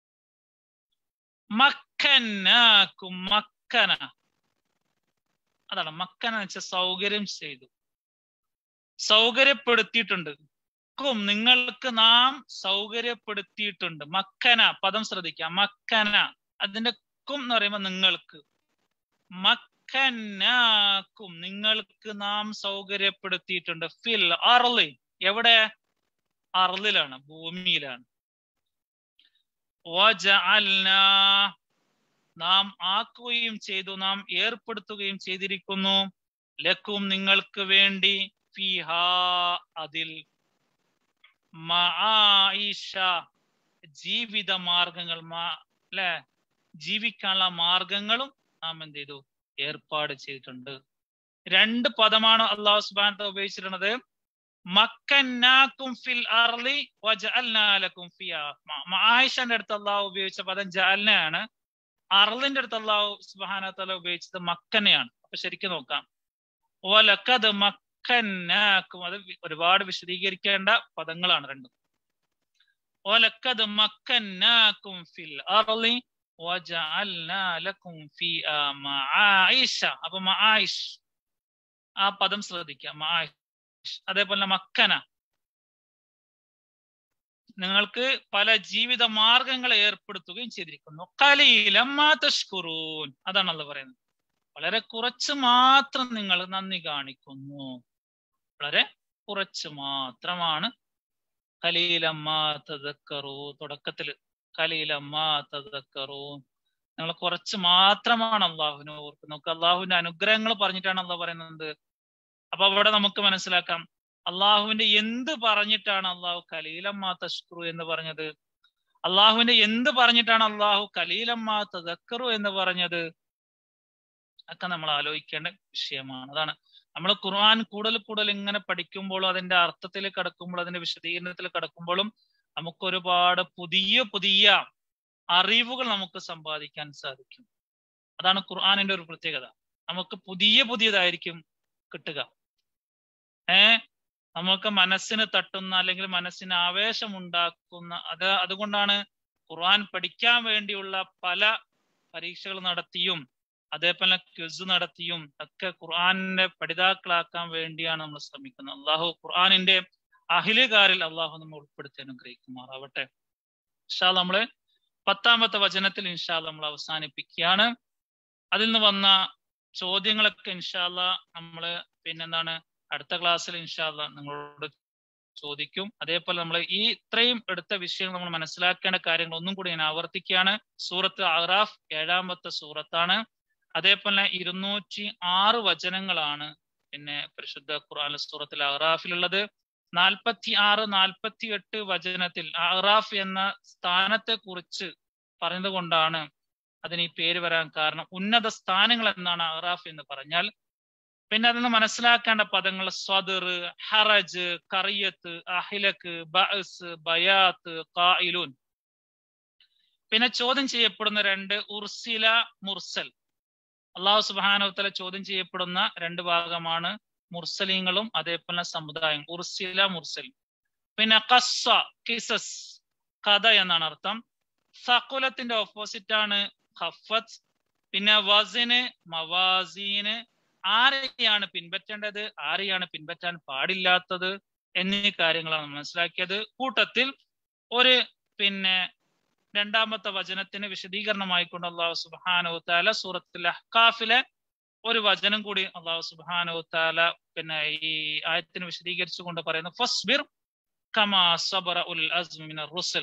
മക്കന്നാക്കും മക്കന അതാണ് മക്കന എന്ന് വെച്ചാൽ സൗകര്യം ചെയ്തു സൗകര്യപ്പെടുത്തിയിട്ടുണ്ട് ക്കും നിങ്ങൾക്ക് നാം സൗകര്യപ്പെടുത്തിയിട്ടുണ്ട് മക്കന പദം ശ്രദ്ധിക്കാം മക്കന അതിന്റെ ക്കും എന്ന് പറയുമ്പോൾ നിങ്ങൾക്ക് മക്കന്നാക്കും നിങ്ങൾക്ക് നാം സൗകര്യപ്പെടുത്തിയിട്ടുണ്ട് ഫിൽ അർലി എവിടെ അർലിലാണ് ഭൂമിയിലാണ് നാം ആക്കുകയും ചെയ്തു നാം ഏർപ്പെടുത്തുകയും ചെയ്തിരിക്കുന്നു ലക്കും നിങ്ങൾക്ക് വേണ്ടി ഫിഹ അതിൽ മആയിഷ ജീവിത മാർഗങ്ങൾ അല്ലെ ജീവിക്കാനുള്ള മാർഗങ്ങളും നാം എന്ത് ചെയ്തു ഏർപ്പാട് ചെയ്തിട്ടുണ്ട് രണ്ട് പദമാണ് അള്ളാഹു സുബാൻ ഉപയോഗിച്ചിട്ടുള്ളത് മക്കന്നാക്കും ഫിൽ അർലി വജഅൽനാലക്കും ഫിയാ ആയിഷന്റെ അടുത്ത് അള്ളാഹു ഉപയോഗിച്ച പദം ജഅൽനയാണ് അർലിന്റെ അടുത്ത് അള്ളാഹു സുബാനത്തല ഉപയോഗിച്ചത് മക്കനെയാണ് അപ്പൊ ശരിക്കും നോക്കാം ഓലക്കത് മക്കന്നാക്കും അത് ഒരുപാട് വിശദീകരിക്കേണ്ട പദങ്ങളാണ് രണ്ടും ഓലക്കത് മക്കന്നാക്കും ഫിൽ അർലി വജഅൽനാലക്കും ഫിയാ മആയിഷ അപ്പൊ മആയിഷ് ആ പദം ശ്രദ്ധിക്കാം മആയിഷ് അതേപോലെ മക്കന നിങ്ങൾക്ക് പല ജീവിത മാർഗങ്ങൾ ഏർപ്പെടുത്തുകയും ചെയ്തിരിക്കുന്നു കലീലമ്മാതഷ്കുറൂൻ അതാണല്ലോ പറയുന്നത് വളരെ കുറച്ച് മാത്രം നിങ്ങൾ നന്ദി കാണിക്കുന്നു വളരെ കുറച്ച് മാത്രമാണ് കലീലമ്മ തദക്കറു തുടക്കത്തില് കലീലമ്മ തദക്കറു നിങ്ങൾ കുറച്ച് മാത്രമാണ് അള്ളാഹുവിനെ ഓർക്കുന്നത് നമുക്ക് അള്ളാഹുവിന്റെ അനുഗ്രഹങ്ങൾ പറഞ്ഞിട്ടാണ് അള്ളാഹ് പറയുന്നത് അപ്പൊ അവിടെ നമുക്ക് മനസ്സിലാക്കാം അള്ളാഹുവിന്റെ എന്ത് പറഞ്ഞിട്ടാണ് അള്ളാഹു കലീലമ്മ തഷ്കുറു എന്ന് പറഞ്ഞത് അള്ളാഹുവിന്റെ എന്ത് പറഞ്ഞിട്ടാണ് അള്ളാഹു കലീലമ്മ തദക്കറു എന്ന് പറഞ്ഞത് ഒക്കെ നമ്മൾ ആലോചിക്കേണ്ട വിഷയമാണ് അതാണ് നമ്മൾ ഖുർആൻ കൂടുതൽ കൂടുതൽ ഇങ്ങനെ പഠിക്കുമ്പോഴും അതിന്റെ അർത്ഥത്തിൽ കിടക്കുമ്പോഴും അതിന്റെ വിശദീകരണത്തിൽ കിടക്കുമ്പോഴും നമുക്ക് ഒരുപാട് പുതിയ പുതിയ അറിവുകൾ നമുക്ക് സമ്പാദിക്കാൻ സാധിക്കും അതാണ് ഖുർആാനിന്റെ ഒരു പ്രത്യേകത നമുക്ക് പുതിയ പുതിയതായിരിക്കും കിട്ടുക ഏ നമുക്ക് മനസ്സിന് തട്ടുന്ന അല്ലെങ്കിൽ മനസ്സിന് ആവേശം ഉണ്ടാക്കുന്ന അത് അതുകൊണ്ടാണ് ഖുർആൻ പഠിക്കാൻ വേണ്ടിയുള്ള പല പരീക്ഷകൾ നടത്തിയും അതേപോലെ ക്വിസ് നടത്തിയും ഒക്കെ ഖുർആാനിന്റെ പഠിതാക്കളാക്കാൻ വേണ്ടിയാണ് നമ്മൾ ശ്രമിക്കുന്നത് അള്ളാഹു ഖുർആാനിന്റെ അഹിലുകാരിൽ അള്ളാഹു നമ്മൾ ഉൾപ്പെടുത്തി അനുഗ്രഹിക്കുമാറാവട്ടെ ഇൻഷാ നമ്മള് പത്താമത്തെ വചനത്തിൽ ഇൻഷാ നമ്മൾ അവസാനിപ്പിക്കുകയാണ് അതിൽ നിന്ന് വന്ന ചോദ്യങ്ങളൊക്കെ ഇൻഷാല്ല നമ്മള് പിന്നെന്താണ് അടുത്ത ക്ലാസ്സിൽ ഇൻഷാല്ല നിങ്ങളോട് ചോദിക്കും അതേപോലെ നമ്മൾ ഈ ഇത്രയും എടുത്ത വിഷയങ്ങൾ നമ്മൾ മനസ്സിലാക്കേണ്ട കാര്യങ്ങൾ ഒന്നും കൂടി ഞാൻ ആവർത്തിക്കുകയാണ് സൂറത്ത് അറാഫ് ഏഴാമത്തെ സൂറത്താണ് അതേപോലെ ഇരുന്നൂറ്റി ആറ് വചനങ്ങളാണ് പിന്നെ പരിശുദ്ധ ഖുർആൻ സൂറത്തിൽ അറാഫിലുള്ളത് നാൽപ്പത്തി ആറ് നാൽപ്പത്തി എട്ട് വചനത്തിൽ അറാഫ് എന്ന സ്ഥാനത്തെ കുറിച്ച് പറഞ്ഞത് കൊണ്ടാണ് അതിന് ഈ പേര് വരാൻ കാരണം ഉന്നത സ്ഥാനങ്ങൾ എന്നാണ് അറാഫ് എന്ന് പറഞ്ഞാൽ പിന്നെ അതിൽ നിന്ന് മനസ്സിലാക്കേണ്ട പദങ്ങൾ സ്വദർ ഹറജ് കറിയത്ത് അഹിലക്ക് ബഅസ് ബയാത്ത് കായിലൂൻ പിന്നെ ചോദ്യം ചെയ്യപ്പെടുന്ന രണ്ട് ഉർസില മുർസൽ അള്ളാഹു സുബാനവത്തല ചോദ്യം ചെയ്യപ്പെടുന്ന രണ്ട് ഭാഗമാണ് മുർസലീങ്ങളും അതേപോലെ സമുദായം ഉർസില മുർസൽ പിന്നെ കസ്സ കിസസ് കഥ എന്നാണ് അർത്ഥം സകുലത്തിന്റെ ഓപ്പോസിറ്റ് ആണ് ഹഫത്ത് പിന്നെ വസിന് മവാസീന് ആരെയാണ് പിൻപറ്റേണ്ടത് ആരെയാണ് പിൻപറ്റാൻ പാടില്ലാത്തത് എന്നീ കാര്യങ്ങളാണ് മനസ്സിലാക്കിയത് കൂട്ടത്തിൽ ഒരു പിന്നെ രണ്ടാമത്തെ വചനത്തിന് വിശദീകരണമായിക്കൊണ്ട് അള്ളാഹു സുബാനു താല സൂറത്തിൽ അഹ്കാഫിലെ ഒരു വചനം കൂടി അള്ളാഹു സുബാനു താല പിന്നെ ഈ ആയത്തിന് വിശദീകരിച്ചുകൊണ്ട് പറയുന്നു ഫസ്ബിർ കമാ സബറ ഉൽ അസ്മിന റുസൽ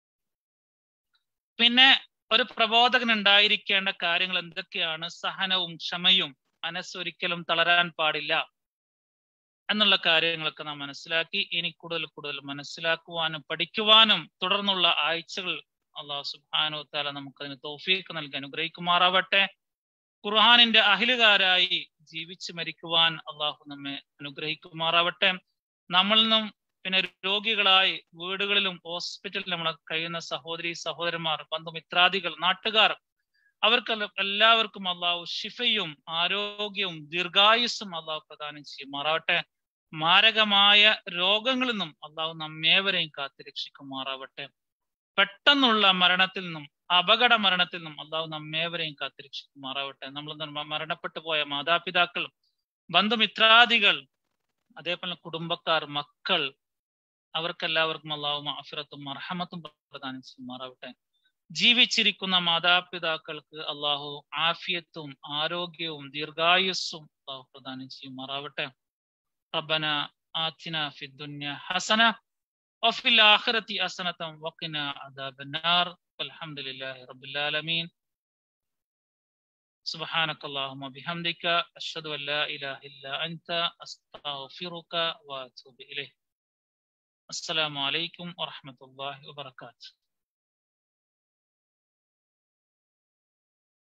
പിന്നെ ഒരു പ്രബോധകൻ ഉണ്ടായിരിക്കേണ്ട കാര്യങ്ങൾ എന്തൊക്കെയാണ് സഹനവും ക്ഷമയും മനസ്സൊരിക്കലും തളരാൻ പാടില്ല എന്നുള്ള കാര്യങ്ങളൊക്കെ നാം മനസ്സിലാക്കി ഇനി കൂടുതൽ കൂടുതൽ മനസ്സിലാക്കുവാനും പഠിക്കുവാനും തുടർന്നുള്ള ആഴ്ചകൾ അള്ളാഹു സുബാനു താല നമുക്കതിന് തോഫീക്ക് നൽകി അനുഗ്രഹിക്കുമാറാവട്ടെ ഖുർഹാനിന്റെ അഹിലുകാരായി ജീവിച്ചു മരിക്കുവാൻ അള്ളാഹു നമ്മെ അനുഗ്രഹിക്കുമാറാവട്ടെ നമ്മളിൽ നിന്നും പിന്നെ രോഗികളായി വീടുകളിലും ഹോസ്പിറ്റലിലും നമ്മളെ കഴിയുന്ന സഹോദരി സഹോദരന്മാർ ബന്ധുമിത്രാദികൾ നാട്ടുകാർ അവർക്ക് എല്ലാവർക്കും അള്ളാഹു ഷിഫയും ആരോഗ്യവും ദീർഘായുസ്സും അള്ളാഹു പ്രദാനം ചെയ്യുമാറാവട്ടെ മാരകമായ രോഗങ്ങളിൽ നിന്നും അള്ളാഹു നമ്മേവരെയും കാത്തു രക്ഷിക്കുമാറാവട്ടെ പെട്ടെന്നുള്ള മരണത്തിൽ നിന്നും അപകട മരണത്തിൽ നിന്നും അള്ളാഹു നമ്മേവരെയും കാത്തു രക്ഷിക്കുമാറാവട്ടെ നമ്മൾ മരണപ്പെട്ടു പോയ മാതാപിതാക്കൾ ബന്ധുമിത്രാദികൾ അതേപോലെ കുടുംബക്കാർ മക്കൾ അവർക്കെല്ലാവർക്കും അള്ളാഹു മാഫിറത്തും മർഹമത്തും പ്രദാനം ചെയ്യുമാറാവട്ടെ ജീവിച്ചിരിക്കുന്ന മാതാപിതാക്കൾക്ക് അള്ളാഹു ആഫിയത്തും ആരോഗ്യവും ദീർഘായുസ്സും അള്ളാഹു പ്രദാനം ചെയ്യുമാറാവട്ടെ റബ്ബന آتنا في الدنيا حسنة وفي الآخرة حسنة وقنا عذاب النار والحمد لله رب العالمين سبحانك اللهم وبحمدك أشهد أن لا إله إلا أنت أستغفرك وأتوب إليك السلام عليكم ورحمة الله وبركاته